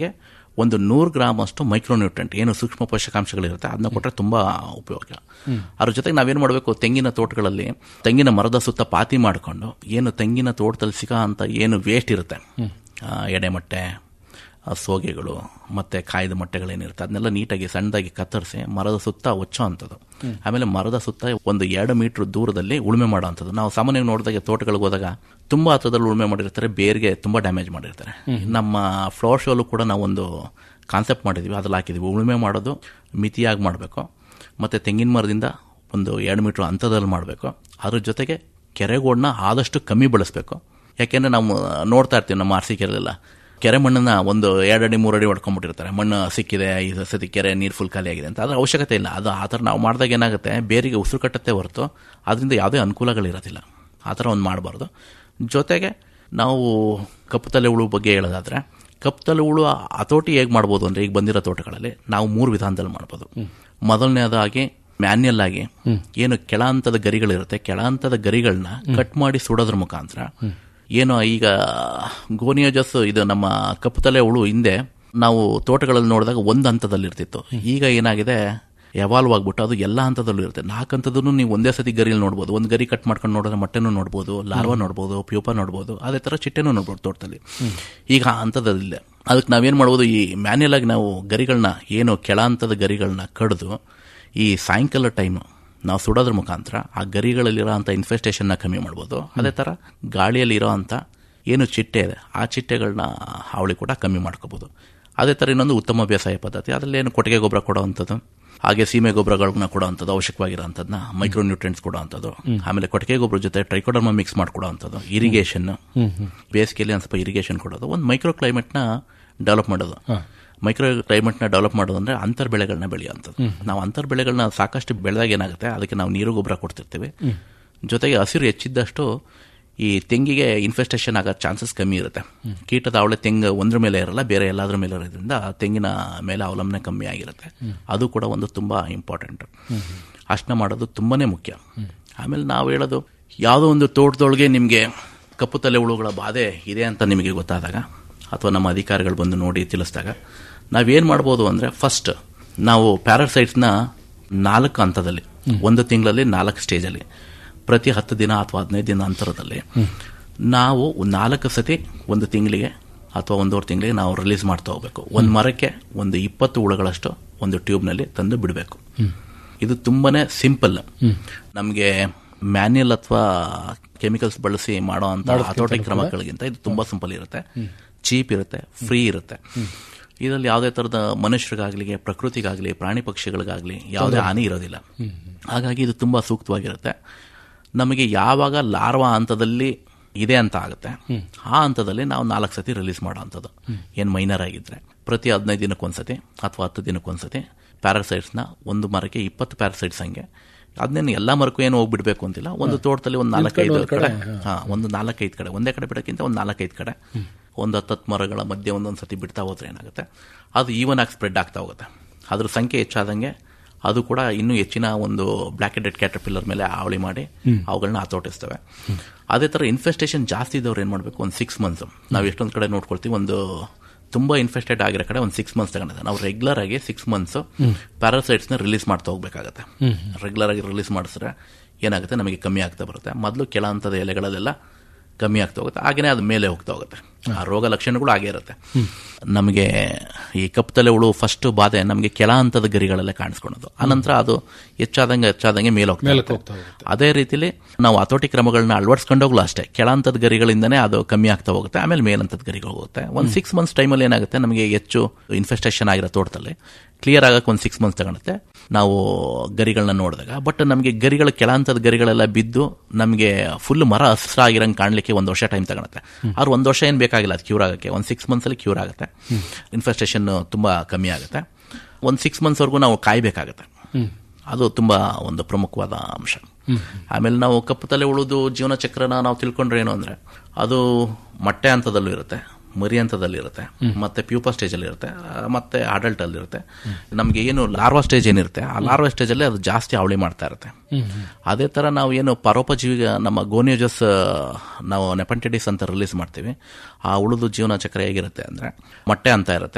ಒಂದು ನೂರು ಗ್ರಾಮ್ ಅಷ್ಟು ಮೈಕ್ರೋನ್ಯೂಟ್ರೆಂಟ್ ಏನು ಸೂಕ್ಷ್ಮ ಪೋಷಕಾಂಶಗಳಿರುತ್ತೆ ಅದನ್ನ ಕೊಟ್ಟರೆ ತುಂಬಾ ಉಪಯೋಗ ಅದ್ರ ಜೊತೆಗೆ ನಾವೇನು ಮಾಡಬೇಕು ತೆಂಗಿನ ತೋಟಗಳಲ್ಲಿ ತೆಂಗಿನ ಮರದ ಸುತ್ತ ಪಾತಿ ಮಾಡಿಕೊಂಡು ಏನು ತೆಂಗಿನ ತೋಟದಲ್ಲಿ ಸಿಗೋ ಅಂತ ಏನು ವೇಸ್ಟ್ ಇರುತ್ತೆ ಆ, ಎಡೆಮಟ್ಟೆ ಆ, ಸೋಗೆಗಳು ಮತ್ತೆ ಕಾಯ್ದ ಮೊಟ್ಟೆಗಳೇನಿರುತ್ತೆ ಅದನ್ನೆಲ್ಲ ನೀಟಾಗಿ ಸಣ್ಣದಾಗಿ ಕತ್ತರಿಸಿ ಮರದ ಸುತ್ತ ಒಚ್ಚೋ ಅಂಥದ್ದು ಆಮೇಲೆ ಮರದ ಸುತ್ತ ಒಂದು ಎರಡು ಮೀಟರ್ ದೂರದಲ್ಲಿ ಉಳುಮೆ ಮಾಡೋ ಅಂಥದ್ದು ನಾವು ಸಾಮಾನ್ಯವಾಗಿ ನೋಡಿದಾಗ ತೋಟಗಳಿಗೆ ಹೋದಾಗ ತುಂಬಾ ಹತ್ರದಲ್ಲಿ ಉಳುಮೆ ಮಾಡಿರ್ತಾರೆ ಬೇರ್ಗೆ ತುಂಬಾ ಡ್ಯಾಮೇಜ್ ಮಾಡಿರ್ತಾರೆ ನಮ್ಮ ಫ್ಲವರ್ ಶೋಲು ಕೂಡ ನಾವು ಒಂದು ಕಾನ್ಸೆಪ್ಟ್ ಮಾಡಿದ್ವಿ ಅದ್ರಲ್ಲಿ ಹಾಕಿದ್ವಿ ಉಳುಮೆ ಮಾಡೋದು ಮಿತಿಯಾಗಿ ಮಾಡಬೇಕು ಮತ್ತೆ ತೆಂಗಿನ ಮರದಿಂದ ಒಂದು ಎರಡು ಮೀಟರ್ ಅಂತರದಲ್ಲಿ ಮಾಡಬೇಕು ಅದ್ರ ಜೊತೆಗೆ ಕೆರೆಗೋಡನ್ನ ಆದಷ್ಟು ಕಮ್ಮಿ ಬಳಸಬೇಕು ಯಾಕೆಂದ್ರೆ ನಾವು ನೋಡ್ತಾ ಇರ್ತೀವಿ ನಮ್ಮ ಆರ್ ಸಿ ಕೆರೆಲೆಲ್ಲ ಕೆರೆ ಮಣ್ಣನ್ನ ಒಂದು ಎರಡು ಅಡಿ ಮೂರು ಅಡಿ ಹೊಡ್ಕೊಂಡ್ಬಿಟ್ಟಿರ್ತಾರೆ ಮಣ್ಣು ಸಿಕ್ಕಿದೆ ಈ ಸತಿ ಕೆರೆ ನೀರು ಫುಲ್ ಖಾಲಿ ಆಗಿದೆ ಅಂತ ಅದ್ರ ಅವಶ್ಯಕತೆ ಇಲ್ಲ ಅದು ಆ ಥರ ನಾವು ಮಾಡಿದಾಗ ಏನಾಗುತ್ತೆ ಬೇರಿಗೆ ಉಸಿರು ಕಟ್ಟತ್ತೆ ಹೊರತು ಅದರಿಂದ ಯಾವುದೇ ಅನುಕೂಲಗಳಿರೋದಿಲ್ಲ ಆ ಥರ ಒಂದು ಮಾಡಬಾರ್ದು ಜೊತೆಗೆ ನಾವು ಕಪ್ಪು ತಲೆ ಹುಳು ಬಗ್ಗೆ ಹೇಳೋದಾದ್ರೆ ಕಪ್ಪು ತಲೆ ಹುಳು ಹತೋಟಿ ಹೇಗೆ ಮಾಡ್ಬೋದು ಅಂದ್ರೆ ಈಗ ಬಂದಿರೋ ತೋಟಗಳಲ್ಲಿ ನಾವು ಮೂರು ವಿಧಾನದಲ್ಲಿ ಮಾಡ್ಬೋದು ಮೊದಲನೇದಾಗಿ ಮ್ಯಾನ್ಯಲ್ ಆಗಿ ಏನು ಕೆಳ ಹಂತದ ಗರಿಗಳಿರುತ್ತೆ ಕೆಳ ಹಂತದ ಗರಿಗಳನ್ನ ಕಟ್ ಮಾಡಿ ಸುಡೋದ್ರ ಮುಖಾಂತರ ಏನು ಈಗ ಗೋನಿಯೋಜಸ್ ಇದು ನಮ್ಮ ಕಪ್ಪು ತಲೆ ಹುಳು ಹಿಂದೆ ನಾವು ತೋಟಗಳಲ್ಲಿ ನೋಡಿದಾಗ ಒಂದು ಹಂತದಲ್ಲಿ ಇರ್ತಿತ್ತು ಈಗ ಏನಾಗಿದೆ ಎವಾಲ್ವ್ ಆಗ್ಬಿಟ್ಟು ಅದು ಎಲ್ಲ ಹಂತದಲ್ಲೂ ಇರುತ್ತೆ ನಾಲ್ಕು ಹಂತದಲ್ಲೂ ನೀವು ಒಂದೇ ಸತಿ ಗರಿಯಲ್ಲಿ ನೋಡ್ಬೋದು ಒಂದು ಗರಿ ಕಟ್ ಮಾಡ್ಕೊಂಡು ನೋಡಿದ್ರೆ ಮೊಟ್ಟೆನೂ ನೋಡ್ಬೋದು ಲಾರ್ವಾ ನೋಡ್ಬೋದು ಪ್ಯೂಪ ನೋಡ್ಬೋದು ಅದೇ ಥರ ಚಿಟ್ಟೆನೂ ನೋಡ್ಬೋದು ತೋಟದಲ್ಲಿ ಈಗ ಆ ಹಂತದಲ್ಲಿದೆ ಅದಕ್ಕೆ ನಾವೇನು ಮಾಡ್ಬೋದು ಈ ಮ್ಯಾನ್ಯಲ್ ಆಗಿ ನಾವು ಗರಿಗಳನ್ನ ಏನು ಕೆಳ ಹಂತದ ಗರಿಗಳನ್ನ ಕಡಿದು ಈ ಸಾಯಂಕಾಲ ಟೈಮು ನಾವು ಸುಡೋದ್ರ ಮುಖಾಂತರ ಆ ಗರಿಗಳಲ್ಲಿರೋ ಅಂಥ ಇನ್ಫೆಸ್ಟೇಷನ್ನ ಕಮ್ಮಿ ಮಾಡ್ಬೋದು ಅದೇ ಥರ ಗಾಳಿಯಲ್ಲಿ ಇರೋ ಅಂಥ ಏನು ಚಿಟ್ಟೆ ಇದೆ ಆ ಚಿಟ್ಟೆಗಳನ್ನ ಹಾವಳಿ ಕೂಡ ಕಮ್ಮಿ ಮಾಡ್ಕೋಬೋದು ಅದೇ ಥರ ಇನ್ನೊಂದು ಉತ್ತಮ ಬೇಸಾಯ ಪದ್ಧತಿ ಅದರಲ್ಲಿ ಏನು ಕೊಟ್ಟಿಗೆ ಗೊಬ್ಬರ ಕೊಡೋ ಅಂಥದ್ದು ಹಾಗೆ ಸೀಮೆ ಗೊಬ್ಬರಗಳನ್ನ ಕೊಡೋ ಅಂಥದ್ದು ಅವಶ್ಯಕವಾಗಿರೋ ಅಂಥದ್ದನ್ನ ಮೈಕ್ರೋ ನ್ಯೂಟ್ರಿಯೆಂಟ್ಸ್ ಕೊಡೋ ಅಂಥದ್ದು ಆಮೇಲೆ ಕೊಟ್ಟಿಗೆ ಗೊಬ್ಬರ ಜೊತೆ ಟ್ರೈಕೋಡರ್ಮ ಮಿಕ್ಸ್ ಮಾಡ್ಕೊಡೋ ಅಂಥದ್ದು ಇರಿಗೇಷನ್ ಬೇಸಿಗೆಯಲ್ಲಿ ಒಂದು ಸ್ವಲ್ಪ ಇರಿಗೇಷನ್ ಕೊಡೋದು ಒಂದು ಮೈಕ್ರೋ ಕ್ಲೈಮೇಟ್ನ ಡೆವಲಪ್ ಮಾಡೋದು ಮೈಕ್ರೋ ಕ್ಲೈಮೇಟ್ನ ಡೆವಲಪ್ ಮಾಡೋದು ಅಂದ್ರೆ ಅಂತರ್ ಬೆಳೆಗಳನ್ನ ಬೆಳೆಯುವಂಥದ್ದು ನಾವು ಅಂತರ್ ಬೆಳೆಗಳನ್ನ ಸಾಕಷ್ಟು ಬೆಳೆದಾಗ ಏನಾಗುತ್ತೆ ಅದಕ್ಕೆ ನಾವು ನೀರು ಗೊಬ್ಬರ ಕೊಡ್ತಿರ್ತೀವಿ ಜೊತೆಗೆ ಹಸಿರು ಹೆಚ್ಚಿದ್ದಷ್ಟು ಈ ತೆಂಗಿಗೆ ಇನ್ಫೆಸ್ಟೇಷನ್ ಆಗೋ ಚಾನ್ಸಸ್ ಕಮ್ಮಿ ಇರುತ್ತೆ ಕೀಟದ ಅವಳೆ ತೆಂಗು ಒಂದ್ರ ಮೇಲೆ ಇರಲ್ಲ ಬೇರೆ ಎಲ್ಲಾದ್ರ ಮೇಲೆ ಇರೋದ್ರಿಂದ ತೆಂಗಿನ ಮೇಲೆ ಅವಲಂಬನೆ ಕಮ್ಮಿ ಆಗಿರುತ್ತೆ ಅದು ಕೂಡ ಒಂದು ತುಂಬಾ ಇಂಪಾರ್ಟೆಂಟ್ ಅಷ್ಟನ್ನ ಮಾಡೋದು ತುಂಬಾನೇ ಮುಖ್ಯ ಆಮೇಲೆ ನಾವು ಹೇಳೋದು ಯಾವುದೋ ಒಂದು ತೋಟದೊಳಗೆ ನಿಮಗೆ ಕಪ್ಪು ತಲೆ ಹುಳುಗಳ ಬಾಧೆ ಇದೆ ಅಂತ ನಿಮಗೆ ಗೊತ್ತಾದಾಗ ಅಥವಾ ನಮ್ಮ ಅಧಿಕಾರಿಗಳು ಬಂದು ನೋಡಿ ತಿಳಿಸಿದಾಗ ನಾವೇನು ಮಾಡ್ಬೋದು ಅಂದರೆ ಫಸ್ಟ್ ನಾವು ಪ್ಯಾರಾಸೈಟ್ಸ್ನ ನಾಲ್ಕು ಹಂತದಲ್ಲಿ ಒಂದು ತಿಂಗಳಲ್ಲಿ ನಾಲ್ಕು ಸ್ಟೇಜಲ್ಲಿ ಪ್ರತಿ ಹತ್ತು ದಿನ ಅಥವಾ ಹದಿನೈದು ದಿನ ಅಂತರದಲ್ಲಿ ನಾವು ನಾಲ್ಕು ಸತಿ ಒಂದು ತಿಂಗಳಿಗೆ ಅಥವಾ ಒಂದೂವರೆ ತಿಂಗಳಿಗೆ ನಾವು ರಿಲೀಸ್ ಮಾಡ್ತಾ ಹೋಗ್ಬೇಕು ಒಂದು ಮರಕ್ಕೆ ಒಂದು ಇಪ್ಪತ್ತು ಹುಳುಗಳಷ್ಟು ಒಂದು ಟ್ಯೂಬ್ನಲ್ಲಿ ತಂದು ಬಿಡಬೇಕು ಇದು ತುಂಬಾನೇ ಸಿಂಪಲ್ ನಮಗೆ ಮ್ಯಾನ್ಯಲ್ ಅಥವಾ ಕೆಮಿಕಲ್ಸ್ ಬಳಸಿ ಮಾಡೋ ಅಂತ ಹತೋಟಿ ಕ್ರಮಗಳಿಗಿಂತ ಇದು ತುಂಬಾ ಸಿಂಪಲ್ ಇರುತ್ತೆ ಚೀಪ್ ಇರುತ್ತೆ ಫ್ರೀ ಇರುತ್ತೆ ಇದರಲ್ಲಿ ಯಾವುದೇ ತರದ ಮನುಷ್ಯರಿಗಾಗ್ಲಿ ಪ್ರಕೃತಿಗಾಗ್ಲಿ ಪ್ರಾಣಿ ಪಕ್ಷಿಗಳಿಗಾಗ್ಲಿ ಯಾವುದೇ ಹಾನಿ ಇರೋದಿಲ್ಲ ಹಾಗಾಗಿ ಇದು ತುಂಬಾ ಸೂಕ್ತವಾಗಿರುತ್ತೆ ನಮಗೆ ಯಾವಾಗ ಲಾರ್ವಾ ಹಂತದಲ್ಲಿ ಇದೆ ಅಂತ ಆಗುತ್ತೆ ಆ ಹಂತದಲ್ಲಿ ನಾವು ನಾಲ್ಕು ಸತಿ ರಿಲೀಸ್ ಮಾಡೋ ಅಂಥದ್ದು ಏನು ಮೈನರ್ ಆಗಿದ್ರೆ ಪ್ರತಿ ಹದಿನೈದು ದಿನಕ್ಕೊಂದ್ಸತಿ ಅಥವಾ ಹತ್ತು ದಿನಕ್ಕೊಂದ್ಸತಿ ಪ್ಯಾರಾಸೈಟ್ಸ್ನ ಒಂದು ಮರಕ್ಕೆ ಇಪ್ಪತ್ತು ಪ್ಯಾರಾಸೈಟ್ಸ್ ಹಂಗೆ ಅದನ್ನೇನು ಎಲ್ಲ ಮರಕ್ಕೂ ಏನು ಹೋಗ್ಬಿಡ್ಬೇಕು ಅಂತಿಲ್ಲ ಒಂದು ತೋಟದಲ್ಲಿ ಒಂದು ನಾಲ್ಕೈದು ಕಡೆ ಹಾ ಒಂದು ನಾಲ್ಕೈದು ಕಡೆ ಒಂದೇ ಕಡೆ ಬಿಡೋಕ್ಕಿಂತ ಒಂದು ನಾಲ್ಕೈದು ಕಡೆ ಒಂದು ಹತ್ತತ್ತು ಮರಗಳ ಮಧ್ಯೆ ಒಂದೊಂದು ಸತಿ ಬಿಡ್ತಾ ಹೋದ್ರೆ ಏನಾಗುತ್ತೆ ಅದು ಈವನ್ ಆಗಿ ಸ್ಪ್ರೆಡ್ ಆಗ್ತಾ ಹೋಗುತ್ತೆ ಅದ್ರ ಸಂಖ್ಯೆ ಹೆಚ್ಚಾದಂಗೆ ಅದು ಕೂಡ ಇನ್ನೂ ಹೆಚ್ಚಿನ ಒಂದು ಬ್ಲ್ಯಾಕ್ ಹೆಡೆಡ್ ಕ್ಯಾಟರ್ಪಿಲ್ಲರ್ ಮೇಲೆ ಹಾವಳಿ ಮಾಡಿ ಅವುಗಳನ್ನ ಹತೋಟಿಸ್ತವೆ ಅದೇ ಥರ ಇನ್ಫೆಸ್ಟೇಷನ್ ಜಾಸ್ತಿ ಇದ್ದವ್ರು ಏನು ಮಾಡಬೇಕು ಒಂದು ಸಿಕ್ಸ್ ಮಂತ್ಸ್ ನಾವು ಎಷ್ಟೊಂದು ಕಡೆ ನೋಡ್ಕೊಳ್ತೀವಿ ಒಂದು ತುಂಬಾ ಇನ್ಫೆಸ್ಟೆಡ್ ಆಗಿರೋ ಕಡೆ ಒಂದು ಸಿಕ್ಸ್ ಮಂತ್ಸ್ ತಗೊಂಡಿದೆ ನಾವು ರೆಗ್ಯುಲರ್ ಆಗಿ ಸಿಕ್ಸ್ ಮಂತ್ಸ್ ಪ್ಯಾರಾಸೈಟ್ಸ್ನ ರಿಲೀಸ್ ಮಾಡ್ತಾ ಹೋಗ್ಬೇಕಾಗತ್ತೆ ರೆಗ್ಯುಲರ್ ಆಗಿ ರಿಲೀಸ್ ಮಾಡಿಸಿದ್ರೆ ಏನಾಗುತ್ತೆ ನಮಗೆ ಕಮ್ಮಿ ಆಗ್ತಾ ಬರುತ್ತೆ ಮೊದಲು ಕೆಳ ಹಂತದ ಎಲೆಗಳಲ್ಲೆಲ್ಲ ಕಮ್ಮಿ ಆಗ್ತಾ ಹೋಗುತ್ತೆ ಹಾಗೇನೆ ಅದು ಮೇಲೆ ಹೋಗ್ತಾ ಹೋಗುತ್ತೆ ಆ ರೋಗ ಲಕ್ಷಣಗಳು ಹಾಗೇ ಇರುತ್ತೆ ನಮಗೆ ಈ ಕಪ್ಪು ತಲೆ ಹುಳು ಫಸ್ಟ್ ಬಾಧೆ ನಮಗೆ ಕೆಳ ಹಂತದ ಗರಿಗಳಲ್ಲೇ ಕಾಣಿಸ್ಕೊಳೋದು ಆನಂತರ ಅದು ಹೆಚ್ಚಾದಂಗೆ ಹೆಚ್ಚಾದಂಗೆ ಮೇಲೆ ಹೋಗ್ತಾ ಮೇಲಕ್ಕೆ ಹೋಗುತ್ತೆ. ಹೋಗ್ತಾ ಹೋಗುತ್ತೆ ಅದೇ ರೀತಿಲಿ ನಾವು ಹತೋಟಿ ಕ್ರಮಗಳನ್ನ ಅಳವಡಿಸ್ಕೊಂಡೋಗ್ಲೂ ಅಷ್ಟೇ ಕೆಳ ಹಂತದ ಗರಿಗಳಿಂದನೇ ಅದು ಕಮ್ಮಿ ಆಗ್ತಾ ಹೋಗುತ್ತೆ ಆಮೇಲೆ ಮೇಲಂತದ ಗರಿಗಳು ಹೋಗುತ್ತೆ ಒಂದು ಸಿಕ್ಸ್ ಮಂತ್ಸ್ ಟೈಮಲ್ಲಿ ಏನಾಗುತ್ತೆ ನಮಗೆ ಹೆಚ್ಚು ಇನ್ಫೆಸ್ಟೇಷನ್ ಆಗಿರೋ ತೋಟದಲ್ಲಿ ಕ್ಲಿಯರ್ ಆಗಕ್ಕೆ ಒಂದು ಸಿಕ್ಸ್ ಮಂತ್ಸ್ ತಗೊಳುತ್ತೆ ನಾವು ಗರಿಗಳನ್ನ ನೋಡಿದಾಗ ಬಟ್ ನಮಗೆ ಗರಿಗಳ ಕೆಳ ಹಂತದ ಗರಿಗಳೆಲ್ಲ ಬಿದ್ದು ನಮಗೆ ಫುಲ್ ಮರ ಹಸಿರಾಗಿರಂಗೆ ಕಾಣಲಿಕ್ಕೆ ಒಂದು ವರ್ಷ ಟೈಮ್ ತಗೊಳುತ್ತೆ ಆದ್ರೆ ಒಂದು ವರ್ಷ ಏನು ಬೇಕಾಗಿಲ್ಲ ಅದು ಕ್ಯೂರ್ ಆಗೋಕ್ಕೆ ಒಂದು ಸಿಕ್ಸ್ ಮಂತ್ಸಲ್ಲಿ ಕ್ಯೂರ್ ಆಗುತ್ತೆ ಇನ್ಫೆಸ್ಟೇಷನ್ ತುಂಬ ಕಮ್ಮಿ ಆಗುತ್ತೆ ಒಂದು ಸಿಕ್ಸ್ ಮಂತ್ಸ್ವರೆಗೂ ನಾವು ಕಾಯಬೇಕಾಗುತ್ತೆ ಅದು ತುಂಬ ಒಂದು ಪ್ರಮುಖವಾದ ಅಂಶ ಆಮೇಲೆ ನಾವು ಕಪ್ಪು ತಲೆ ಉಳಿದು ಜೀವನ ಚಕ್ರನ ನಾವು ತಿಳ್ಕೊಂಡ್ರೆ ಏನು ಅಂದ್ರೆ ಅದು ಮೊಟ್ಟೆ ಹಂತದಲ್ಲೂ ಇರುತ್ತೆ ಮರಿ ಹಂತದಲ್ಲಿ ಇರುತ್ತೆ ಮತ್ತೆ ಪ್ಯೂಪಾ ಸ್ಟೇಜ್ ಅಲ್ಲಿ ಇರುತ್ತೆ ಆ, ಮತ್ತೆ ಅಡಲ್ಟ್ ಅಲ್ಲಿ ಇರುತ್ತೆ ನಮಗೆ ಏನು ಲಾರ್ವಾ ಸ್ಟೇಜ್ ಏನಿರುತ್ತೆ ಆ ಲಾರ್ವಾ ಸ್ಟೇಜ್ ಅಲ್ಲಿ ಅದು ಜಾಸ್ತಿ ಅವಳಿ ಮಾಡ್ತಾ ಇರುತ್ತೆ ಅದೇ ತರ ನಾವು ಏನು ಪರೋಪಜೀವಿ ನಮ್ಮ ಗೋನಿಯೋಜಸ್ ನಾವು ನೆಪಂಟಿಡಿಸ್ ಅಂತ ರಿಲೀಸ್ ಮಾಡ್ತೀವಿ ಆ ಉಳಿದು ಜೀವನ ಚಕ್ರ ಹೇಗಿರುತ್ತೆ ಅಂದ್ರೆ ಮೊಟ್ಟೆ ಅಂತ ಇರುತ್ತೆ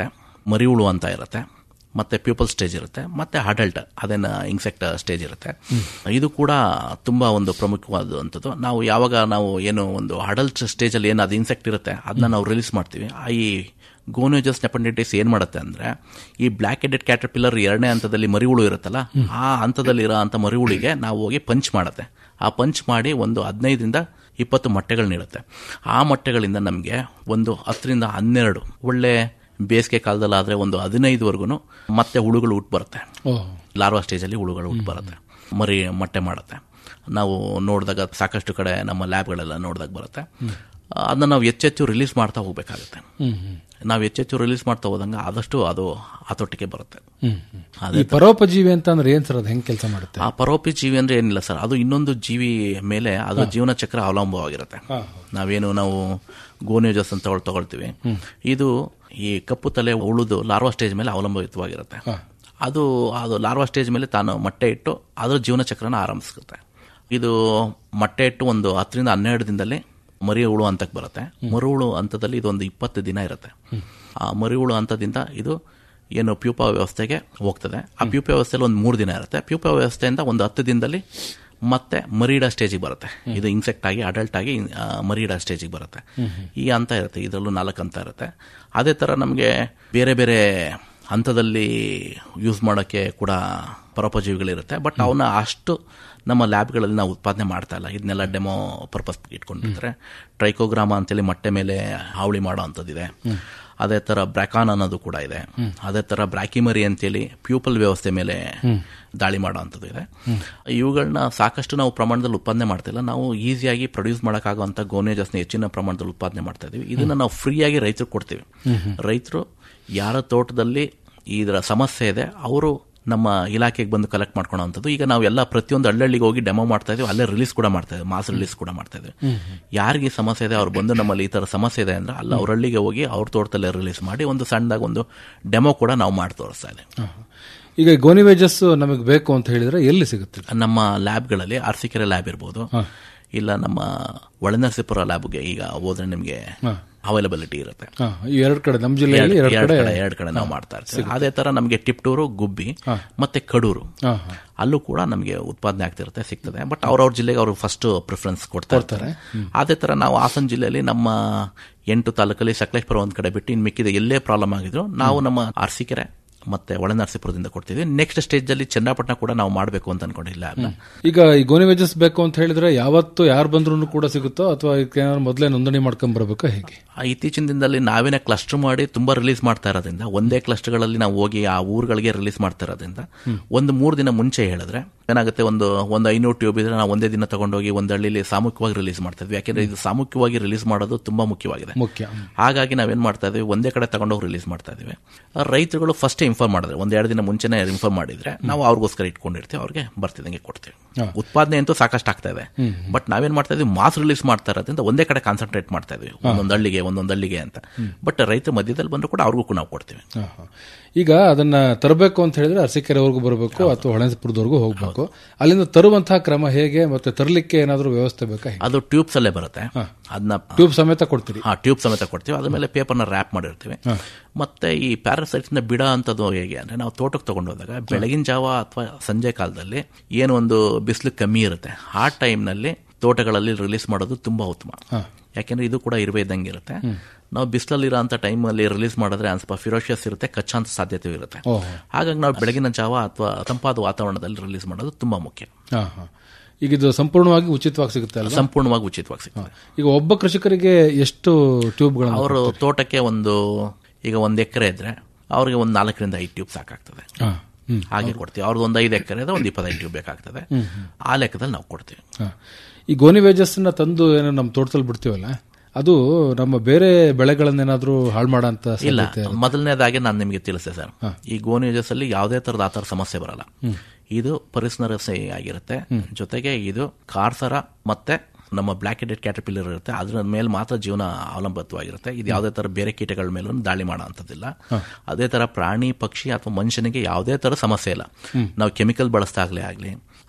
ಮರಿಹುಳು ಅಂತ ಇರುತ್ತೆ ಮತ್ತೆ ಪ್ಯೂಪಲ್ ಸ್ಟೇಜ್ ಇರುತ್ತೆ ಮತ್ತೆ ಅಡಲ್ಟ್ ಅದೇನ ಇನ್ಸೆಕ್ಟ್ ಸ್ಟೇಜ್ ಇರುತ್ತೆ ಇದು ಕೂಡ ತುಂಬಾ ಒಂದು ಪ್ರಮುಖವಾದಂಥದ್ದು ನಾವು ಯಾವಾಗ ನಾವು ಏನು ಒಂದು ಅಡಲ್ಟ್ ಸ್ಟೇಜಲ್ಲಿ ಏನು ಅದು ಇನ್ಸೆಕ್ಟ್ ಇರುತ್ತೆ ಅದನ್ನ ನಾವು ರಿಲೀಸ್ ಮಾಡ್ತೀವಿ ಆ ಈ ಗೋನೋಜಸ್ ನೆಪಂಡೈಟಿಸ್ ಏನ್ ಮಾಡುತ್ತೆ ಅಂದ್ರೆ ಈ ಬ್ಲ್ಯಾಕ್ ಹೆಡೆಡ್ ಕ್ಯಾಟರ್ಪಿಲ್ಲರ್ ಎರಡನೇ ಹಂತದಲ್ಲಿ ಮರಿಹುಳು ಇರುತ್ತಲ್ಲ ಆ ಹಂತದಲ್ಲಿ ಇರೋ ಅಂತ ಮರಿಹುಳಿಗೆ ನಾವು ಹೋಗಿ ಪಂಚ್ ಮಾಡುತ್ತೆ ಆ ಪಂಚ್ ಮಾಡಿ ಒಂದು ಹದಿನೈದರಿಂದ ಇಪ್ಪತ್ತು ಮೊಟ್ಟೆಗಳು ನೀಡುತ್ತೆ ಆ ಮೊಟ್ಟೆಗಳಿಂದ ನಮಗೆ ಒಂದು ಹತ್ತರಿಂದ ಹನ್ನೆರಡು ಒಳ್ಳೆ ಬೇಸಿಗೆ ಕಾಲದಲ್ಲಾದ್ರೆ ಒಂದು ಹದಿನೈದುವರೆಗೂ ಮತ್ತೆ ಹುಳುಗಳು ಹುಟ್ಟು ಬರುತ್ತೆ ಓಹ್ ಲಾರ್ವಾ ಸ್ಟೇಜಲ್ಲಿ ಹುಳುಗಳು ಹುಟ್ಟು ಬರುತ್ತೆ ಮರಿ ಮೊಟ್ಟೆ ಮಾಡುತ್ತೆ ನಾವು ನೋಡಿದಾಗ ಸಾಕಷ್ಟು ಕಡೆ ನಮ್ಮ ಲ್ಯಾಬ್ಗಳೆಲ್ಲ ನೋಡಿದಾಗ ಬರುತ್ತೆ ಅದನ್ನ ನಾವು ಹೆಚ್ಚೆಚ್ಚು ರಿಲೀಸ್ ಮಾಡ್ತಾ ಹೋಗ್ಬೇಕಾಗುತ್ತೆ ಹ್ಮ್ ಹ್ಮ್ ನಾವು ಹೆಚ್ಚೆಚ್ಚು ರಿಲೀಸ್ ಮಾಡ್ತಾ ಹೋದಂಗೆ ಆದಷ್ಟು ಅದು ಹತೋಟಿಗೆ ಬರುತ್ತೆ ಹ್ಮ್ ಹ್ಮ್. ಈ ಪರೋಪಜೀವಿ ಅಂತ ಅಂದ್ರೆ ಏನ್ ಸರ್ ಅದು ಹೆಂಗ್ ಕೆಲಸ ಮಾಡುತ್ತೆ ಆ ಪರೋಪಿ ಜೀವಿ ಅಂದ್ರೆ ಏನಿಲ್ಲ ಸರ್ ಅದು ಇನ್ನೊಂದು ಜೀವಿ ಮೇಲೆ ಅದರ ಜೀವನ ಚಕ್ರ ಅವಲಂಬವಾಗಿರುತ್ತೆ ಹಾ, ನಾವೇನು ನಾವು ಗೋನ್ಯೂಜಸ್ ಅಂತ ತಗೊಳ್- ತಗೊಳ್ತೀವಿ ಇದು ಈ ಕಪ್ಪು ತಲೆ ಉಳಿದು ಲಾರ್ವಾ ಸ್ಟೇಜ್ ಮೇಲೆ ಅವಲಂಬಿತವಾಗಿರುತ್ತೆ ಹಾ. ಅದು ಅದು ಲಾರ್ವಾ ಸ್ಟೇಜ್ ಮೇಲೆ ತಾನು ಮೊಟ್ಟೆ ಇಟ್ಟು ಅದರ ಜೀವನ ಚಕ್ರನ ಆರಂಭಿಸುತ್ತೆ ಇದು ಮೊಟ್ಟೆ ಇಟ್ಟು ಒಂದು ಹತ್ತರಿಂದ ಹನ್ನೆರಡು ದಿನದಲ್ಲಿ ಮರಿ ಹುಳು ಹಂತಕ್ಕೆ ಬರುತ್ತೆ ಮರುಹುಳು ಹಂತದಲ್ಲಿ ಇದೊಂದು ಇಪ್ಪತ್ತು ದಿನ ಇರುತ್ತೆ ಆ ಮರಿಹುಳು ಹಂತದಿಂದ ಇದು ಏನು ಪ್ಯೂಪ ವ್ಯವಸ್ಥೆಗೆ ಹೋಗ್ತದೆ ಆ ಪ್ಯೂಪ ವ್ಯವಸ್ಥೆಯಲ್ಲಿ ಒಂದು ಮೂರು ದಿನ ಇರುತ್ತೆ ಪ್ಯೂಪ ವ್ಯವಸ್ಥೆಯಿಂದ ಒಂದು ಹತ್ತು ದಿನದಲ್ಲಿ ಮತ್ತೆ ಮರಿಡ ಸ್ಟೇಜಿಗೆ ಬರುತ್ತೆ ಇದು ಇನ್ಸೆಕ್ಟ್ ಆಗಿ ಅಡಲ್ಟ್ ಆಗಿ ಆ, ಮರಿಡ ಸ್ಟೇಜಿಗೆ ಬರುತ್ತೆ ಈ ಹಂತ ಇರುತ್ತೆ ಇದರಲ್ಲೂ ನಾಲ್ಕು ಹಂತ ಇರುತ್ತೆ ಅದೇ ಥರ ನಮಗೆ ಬೇರೆ ಬೇರೆ ಹಂತದಲ್ಲಿ ಯೂಸ್ ಮಾಡೋಕ್ಕೆ ಕೂಡ ಪರೋಪಜೀವಿಗಳಿರುತ್ತೆ ಬಟ್ ಅವನ್ನ ಅಷ್ಟು ನಮ್ಮ ಲ್ಯಾಬ್ಗಳಲ್ಲಿ ನಾವು ಉತ್ಪಾದನೆ ಮಾಡ್ತಾ ಇಲ್ಲ ಇದನ್ನೆಲ್ಲ ಡೆಮೋ ಪರ್ಪಸ್ ಇಟ್ಕೊಂಡಿರ್ತಾರೆ ಟ್ರೈಕೋಗ್ರಾಮ ಅಂತೇಳಿ ಮೊಟ್ಟೆ ಮೇಲೆ ಹಾವಳಿ ಮಾಡೋ ಅಂಥದ್ದಿದೆ ಅದೇ ಥರ ಬ್ರ್ಯಾಕಾನ್ ಅನ್ನೋದು ಕೂಡ ಇದೆ ಅದೇ ಥರ ಬ್ರ್ಯಾಕಿಮರಿ ಅಂತೇಳಿ ಪ್ಯೂಪಲ್ ವ್ಯವಸ್ಥೆ ಮೇಲೆ ದಾಳಿ ಮಾಡೋ ಅಂಥದ್ದು ಇದೆ ಇವುಗಳನ್ನ ಸಾಕಷ್ಟು ನಾವು ಪ್ರಮಾಣದಲ್ಲಿ ಉತ್ಪಾದನೆ ಮಾಡ್ತಿಲ್ಲ ನಾವು ಈಸಿಯಾಗಿ ಪ್ರೊಡ್ಯೂಸ್ ಮಾಡೋಕ್ಕಾಗುವಂಥ ಗೋನೇಜಸ್ನ ಹೆಚ್ಚಿನ ಪ್ರಮಾಣದಲ್ಲಿ ಉತ್ಪಾದನೆ ಮಾಡ್ತಾ ಇದೀವಿ ಇದನ್ನ ನಾವು ಫ್ರೀಯಾಗಿ ರೈತರಿಗೆ ಕೊಡ್ತೀವಿ ರೈತರು ಯಾರ ತೋಟದಲ್ಲಿ ಇದರ ಸಮಸ್ಯೆ ಇದೆ ಅವರು ನಮ್ಮ ಇಲಾಖೆಗೆ ಬಂದು ಕಲೆಕ್ಟ್ ಮಾಡ್ಕೊಳ್ಳೋವಂಥದ್ದು ಈಗ ನಾವು ಎಲ್ಲ ಪ್ರತಿಯೊಂದು ಹಳ್ಳಿಗೆ ಹೋಗಿ ಡೆಮೋ ಮಾಡ್ತಾ ಇದೀವಿ ಅಲ್ಲೇ ರಿಲೀಸ್ ಕೂಡ ಮಾಡ್ತಾ ಇದೀವಿ ಮಾಸ್ ರಿಲೀಸ್ ಕೂಡ ಮಾಡ್ತಾ ಇದೀವಿ ಯಾರಿಗೆ ಈ ಸಮಸ್ಯೆ ಇದೆ ಅವ್ರು ಬಂದು ನಮ್ಮಲ್ಲಿ ಈ ತರ ಸಮಸ್ಯೆ ಇದೆ ಅಂದ್ರೆ ಅಲ್ಲ ಅವ್ರ ಹಳ್ಳಿಗೆ ಹೋಗಿ ಅವ್ರ ತೋಟದಲ್ಲೇ ರಿಲೀಸ್ ಮಾಡಿ ಒಂದು ಸಣ್ಣದಾಗಿ ಒಂದು ಡೆಮೋ ಕೂಡ ನಾವು ಮಾಡಿ ತೋರಿಸ್ತಾ ಇದ್ದೀವಿ ಹಾ, ಹಾ. ಈಗ ಗೋನಿ ವೇಜಸ್ ನಮಗೆ ಬೇಕು ಅಂತ ಹೇಳಿದ್ರೆ ಎಲ್ಲಿ ಸಿಗುತ್ತೆ ನಮ್ಮ ಲ್ಯಾಬ್ಗಳಲ್ಲಿ ಅರಸೀಕೆರೆ ಲ್ಯಾಬ್ ಇರ್ಬೋದು ಇಲ್ಲ ನಮ್ಮ ಒಳನರಸೀಪುರ ಲ್ಯಾಬ್ಗೆ ಈಗ ಹೋದ್ರೆ ನಿಮಗೆ ಅವೈಲಬಿಲಿಟಿ ಇರುತ್ತೆ ಹಾ, ಈ ಎರಡು ಕಡೆ ನಮ್ಮ ಜಿಲ್ಲೆಯಲ್ಲಿ ಎರಡು ಎರಡು ಕಡೆ ಕಡೆ ಎರಡು ಕಡೆ ನಾವು ಮಾಡ್ತಾ ಇರ್ತೀವಿ ಅದೇ ತರ ನಮಗೆ ಟಿಪ್ಟೂರು ಗುಬ್ಬಿ ಮತ್ತೆ ಕಡೂರು ಹಾ, ಹಾ. ಅಲ್ಲೂ ಕೂಡ ನಮಗೆ ಉತ್ಪಾದನೆ ಆಗ್ತಿರುತ್ತೆ ಸಿಗ್ತದೆ ಬಟ್ ಅವ್ರವ್ರ ಜಿಲ್ಲೆಗೆ ಅವರು ಫಸ್ಟ್ ಪ್ರಿಫರೆನ್ಸ್ ಕೊಡ್ತಾ ಇರ್ತಾರೆ ಅದೇ ತರ ನಾವು ಹಾಸನ ಜಿಲ್ಲೆಯಲ್ಲಿ ನಮ್ಮ ಎಂಟು ತಾಲೂಕಲ್ಲಿ ಸಕಲೇಶ್ಪುರ ಒಂದ್ ಕಡೆ ಬಿಟ್ಟು ಇನ್ನು ಮಿಕ್ಕಿದ ಎಲ್ಲೇ ಪ್ರಾಬ್ಲಮ್ ಆಗಿದ್ರು ನಾವು ನಮ್ಮ ಅರಸೀಕೆರೆ ಮತ್ತೆ ಒಳನರಸೀಪುರದಿಂದ ಕೊಡ್ತೀವಿ ನೆಕ್ಸ್ಟ್ ಸ್ಟೇಜ್ ಅಲ್ಲಿ ಚನ್ನಪಟ್ಟಣ ಕೂಡ ನಾವು ಮಾಡಬೇಕು ಅಂತ ಅನ್ಕೊಂಡಿಲ್ಲ ಅದನ್ನ ಈಗ ಈ ಗೋನಿ ವೇಜಸ್ ಬೇಕು ಅಂತ ಹೇಳಿದ್ರೆ ಯಾವತ್ತು ಯಾರು ಬಂದ್ರು ಕೂಡ ಸಿಗುತ್ತೋ ಅಥವಾ ಇದಕ್ಕೇನಾದ್ರು ಮೊದಲೇ ನೋಂದಣಿ ಮಾಡ್ಕೊಂಡ್ ಬರ್ಬೇಕಾ ಹೇಗೆ ಆ ಇತ್ತೀಚಿನ ದಿನದಲ್ಲಿ ನಾವೇನೇ ಕ್ಲಸ್ಟರ್ ಮಾಡಿ ತುಂಬಾ ರಿಲೀಸ್ ಮಾಡ್ತಾ ಇರೋದ್ರಿಂದ ಒಂದೇ ಕ್ಲಸ್ಟರ್ಗಳಲ್ಲಿ ನಾವು ಹೋಗಿ ಆ ಊರುಗಳಿಗೆ ರಿಲೀಸ್ ಮಾಡ್ತಾ ಇರೋದ್ರಿಂದ ಒಂದು ಮೂರು ದಿನ ಮುಂಚೆ ಹೇಳಿದ್ರೆ ಏನಾಗುತ್ತೆ ಒಂದು ಒಂದು ಐನೂರು ಟ್ಯೂಬ್ ಇದ್ರೆ ನಾವು ಒಂದೇ ದಿನ ತಗೊಂಡೋಗಿ ಒಂದು ಹಳ್ಳಿಲಿ ಸಾಮೂಹಿಕವಾಗಿ ರಿಲೀಸ್ ಮಾಡ್ತಾ ಇದ್ವಿ ಯಾಕೆಂದ್ರೆ ಇದು ಸಾಮೂಹಿಕವಾಗಿ ರಿಲೀಸ್ ಮಾಡೋದು ತುಂಬಾ ಮುಖ್ಯವಾಗಿದೆ ಮುಖ್ಯ ಹಾಗಾಗಿ ನಾವೇನ್ ಮಾಡ್ತಾ ಇದೀವಿ ಒಂದೇ ಕಡೆ ತಗೊಂಡೋಗಿ ರಿಲೀಸ್ ಮಾಡ್ತಾ ಇದೀವಿ ಆ ರೈತರುಗಳು ಫಸ್ಟ್ ಇನ್ಫಾರ್ಮ್ ಮಾಡಿದ್ರೆ ಒಂದೆರಡು ದಿನ ಮುಂಚೆನೆ ಇನ್ಫಾರ್ಮ್ ಮಾಡಿದ್ರೆ ನಾವು ಅವ್ರಿಗೋಸ್ಕರ ಇಟ್ಕೊಂಡಿರ್ತೀವಿ ಅವ್ರಿಗೆ ಬರ್ತಿದಂಗೆ ಕೊಡ್ತೀವಿ ಉತ್ಪಾದನೆ ಅಂತೂ ಸಾಕಷ್ಟು ಆಗ್ತಾ ಇದೆ ಬಟ್ ನಾವೇನ್ ಮಾಡ್ತಾ ಇದೀವಿ ಮಾಸ್ ರಿಲೀಸ್ ಮಾಡ್ತಾ ಇರೋದ್ರಿಂದ ಒಂದೇ ಕಡೆ ಕಾನ್ಸಂಟ್ರೇಟ್ ಮಾಡ್ತಾ ಇದೀವಿ ಒಂದೊಂದು ಹಳ್ಳಿಗೆ ಒಂದೊಂದು ಹಳ್ಳಿಗೆ ಅಂತ ಬಟ್ ರೈತರ ಮಧ್ಯದಲ್ಲಿ ಬಂದ್ರು ಕೂಡ ಅವ್ರಿಗೂ ಕೂಡ ನಾವು ಕೊಡ್ತೀವಿ ಹಾ, ಹಾ. ಈಗ ಅದನ್ನ ತರಬೇಕು ಅಂತ ಹೇಳಿದ್ರೆ ಅರಸೀಕೆರೆವರೆಗೂ ಬರಬೇಕು ಅಥವಾ ಹೊಳೆನರಸೀಪುರದವರೆಗೂ ಹೋಗ್ಬೇಕು ಅಲ್ಲಿಂದ ತರುವಂತಹ ಕ್ರಮ ಹೇಗೆ ಮತ್ತೆ ತರಲಿಕ್ಕೆ ಏನಾದರೂ ವ್ಯವಸ್ಥೆ ಬೇಕಾ ಹೇಗೆ? ಅದು ಟ್ಯೂಬ್ಸ್ ಅಲ್ಲೇ ಬರುತ್ತೆ ಅದನ್ನ ಟ್ಯೂಬ್ ಸಮೇತ ಕೊಡ್ತೀರಿ ಹಾ ಟ್ಯೂಬ್ ಸಮೇತ ಕೊಡ್ತೀವಿ ಅದ್ರ ಮೇಲೆ ಪೇಪರ್ನ ರ್ಯಾಪ್ ಮಾಡಿರ್ತೀವಿ ಮತ್ತೆ ಈ ಪ್ಯಾರಾಸೈಟ್ಸ್ ನ ಬಿಡ ಅಂತದ್ದು ಹೇಗೆ ಅಂದ್ರೆ ನಾವು ತೋಟಕ್ಕೆ ತಗೊಂಡು ಹೋದಾಗ ಬೆಳಗಿನ ಜಾವ ಅಥವಾ ಸಂಜೆ ಕಾಲದಲ್ಲಿ ಏನು ಒಂದು ಬಿಸಿಲು ಕಮ್ಮಿ ಇರುತ್ತೆ ಆ ಟೈಮ್ನಲ್ಲಿ ತೋಟಗಳಲ್ಲಿ ರಿಲೀಸ್ ಮಾಡೋದು ತುಂಬಾ ಉತ್ತಮ ಯಾಕೆಂದ್ರೆ ಇದು ಕೂಡ ಇರುವೆ ಇದ್ದಂಗೆ ಇರುತ್ತೆ ನಾವು ಬಿಸಿಲಲ್ಲಿರೋ ಅಂತ ಟೈಮಲ್ಲಿ ರಿಲೀಸ್ ಮಾಡಿದ್ರೆ ಒಂದ್ ಸ್ವಲ್ಪ ಫಿರೋಷಿಯಸ್ ಇರುತ್ತೆ ಕಚ್ಚಂತ ಸಾಧ್ಯತೆ ಇರುತ್ತೆ ಓಹೋ ಹಾಗಾಗಿ ನಾವು ಬೆಳಗಿನ ಜಾವ ಅಥವಾ ತಂಪಾದ ವಾತಾವರಣದಲ್ಲಿ ರಿಲೀಸ್ ಮಾಡೋದು ತುಂಬಾ ಮುಖ್ಯ ಹಾ ಹಾ ಈಗ ಇದು ಸಂಪೂರ್ಣವಾಗಿ ಉಚಿತವಾಗಿ ಸಿಗುತ್ತೆ ಅಲ್ವಾ ಸಂಪೂರ್ಣವಾಗಿ ಉಚಿತವಾಗಿ ಸಿಗ್ತದೆ ಈಗ ಒಬ್ಬ ಕೃಷಿಕರಿಗೆ ಎಷ್ಟು ಟ್ಯೂಬ್ಗಳನ್ನು ಅವರು ತೋಟಕ್ಕೆ ಒಂದು ಈಗ ಒಂದು ಎಕರೆ ಇದ್ರೆ ಅವ್ರಿಗೆ ಒಂದು ನಾಲ್ಕರಿಂದ ಐದು ಟ್ಯೂಬ್ ಸಾಕಾಗ್ತದೆ ಹಾ ಹ್ಮ್ ಹಾಗೆ ಕೊಡ್ತೀವಿ ಅವ್ರದ್ದು ಒಂದು ಐದು ಎಕರೆ ಇದೆ ಒಂದು ಇಪ್ಪತ್ತೈದು ಟ್ಯೂಬ್ ಬೇಕಾಗ್ತದೆ ಆ ಲೆಕ್ಕದಲ್ಲಿ ನಾವು ಕೊಡ್ತೀವಿ ಹಾ. ಈ ಗೋನಿ ವೇಜಸ್ ನ ತಂದು ಏನೋ ನಮ್ಮ ತೋಟದಲ್ಲಿ ಬಿಡ್ತೀವಲ್ಲ ಅದು ನಮ್ಮ ಬೇರೆ ಬೆಳೆಗಳನ್ನೇನಾದ್ರೂ ಹಾಳು ಮಾಡೋ ಅಂತ ಇಲ್ಲ ಮೊದಲನೇದಾಗಿ ನಾನು ನಿಮಗೆ ತಿಳಿಸಿದೆ ಸರ್ ಈ ಗೋನಿಯೋಜಸ್ ಅಲ್ಲಿ ಯಾವುದೇ ತರದ ಆತರ ಸಮಸ್ಯೆ ಬರಲ್ಲ ಇದು ಪರಿಸರ ಆಗಿರುತ್ತೆ ಜೊತೆಗೆ ಇದು ಕಾರ್ಸರ ಮತ್ತೆ ನಮ್ಮ ಬ್ಲ್ಯಾಕ್ ಹೆಡೆಡ್ ಕ್ಯಾಟರ್ಪಿಲ್ಲರ್ ಇರುತ್ತೆ ಅದರ ಮೇಲೆ ಮಾತ್ರ ಜೀವನ ಅವಲಂಬಿತವಾಗಿರುತ್ತೆ ಇದು ಯಾವುದೇ ತರ ಬೇರೆ ಕೀಟಗಳ ಮೇಲೂ ದಾಳಿ ಮಾಡೋ ಅಂಥದ್ದಿಲ್ಲ ಅದೇ ತರ ಪ್ರಾಣಿ ಪಕ್ಷಿ ಅಥವಾ ಮನುಷ್ಯನಿಗೆ ಯಾವುದೇ ತರ ಸಮಸ್ಯೆ ಇಲ್ಲ ನಾವು ಕೆಮಿಕಲ್ ಬಳಸ್ದಾಗ್ಲೇ ಆಗಲಿ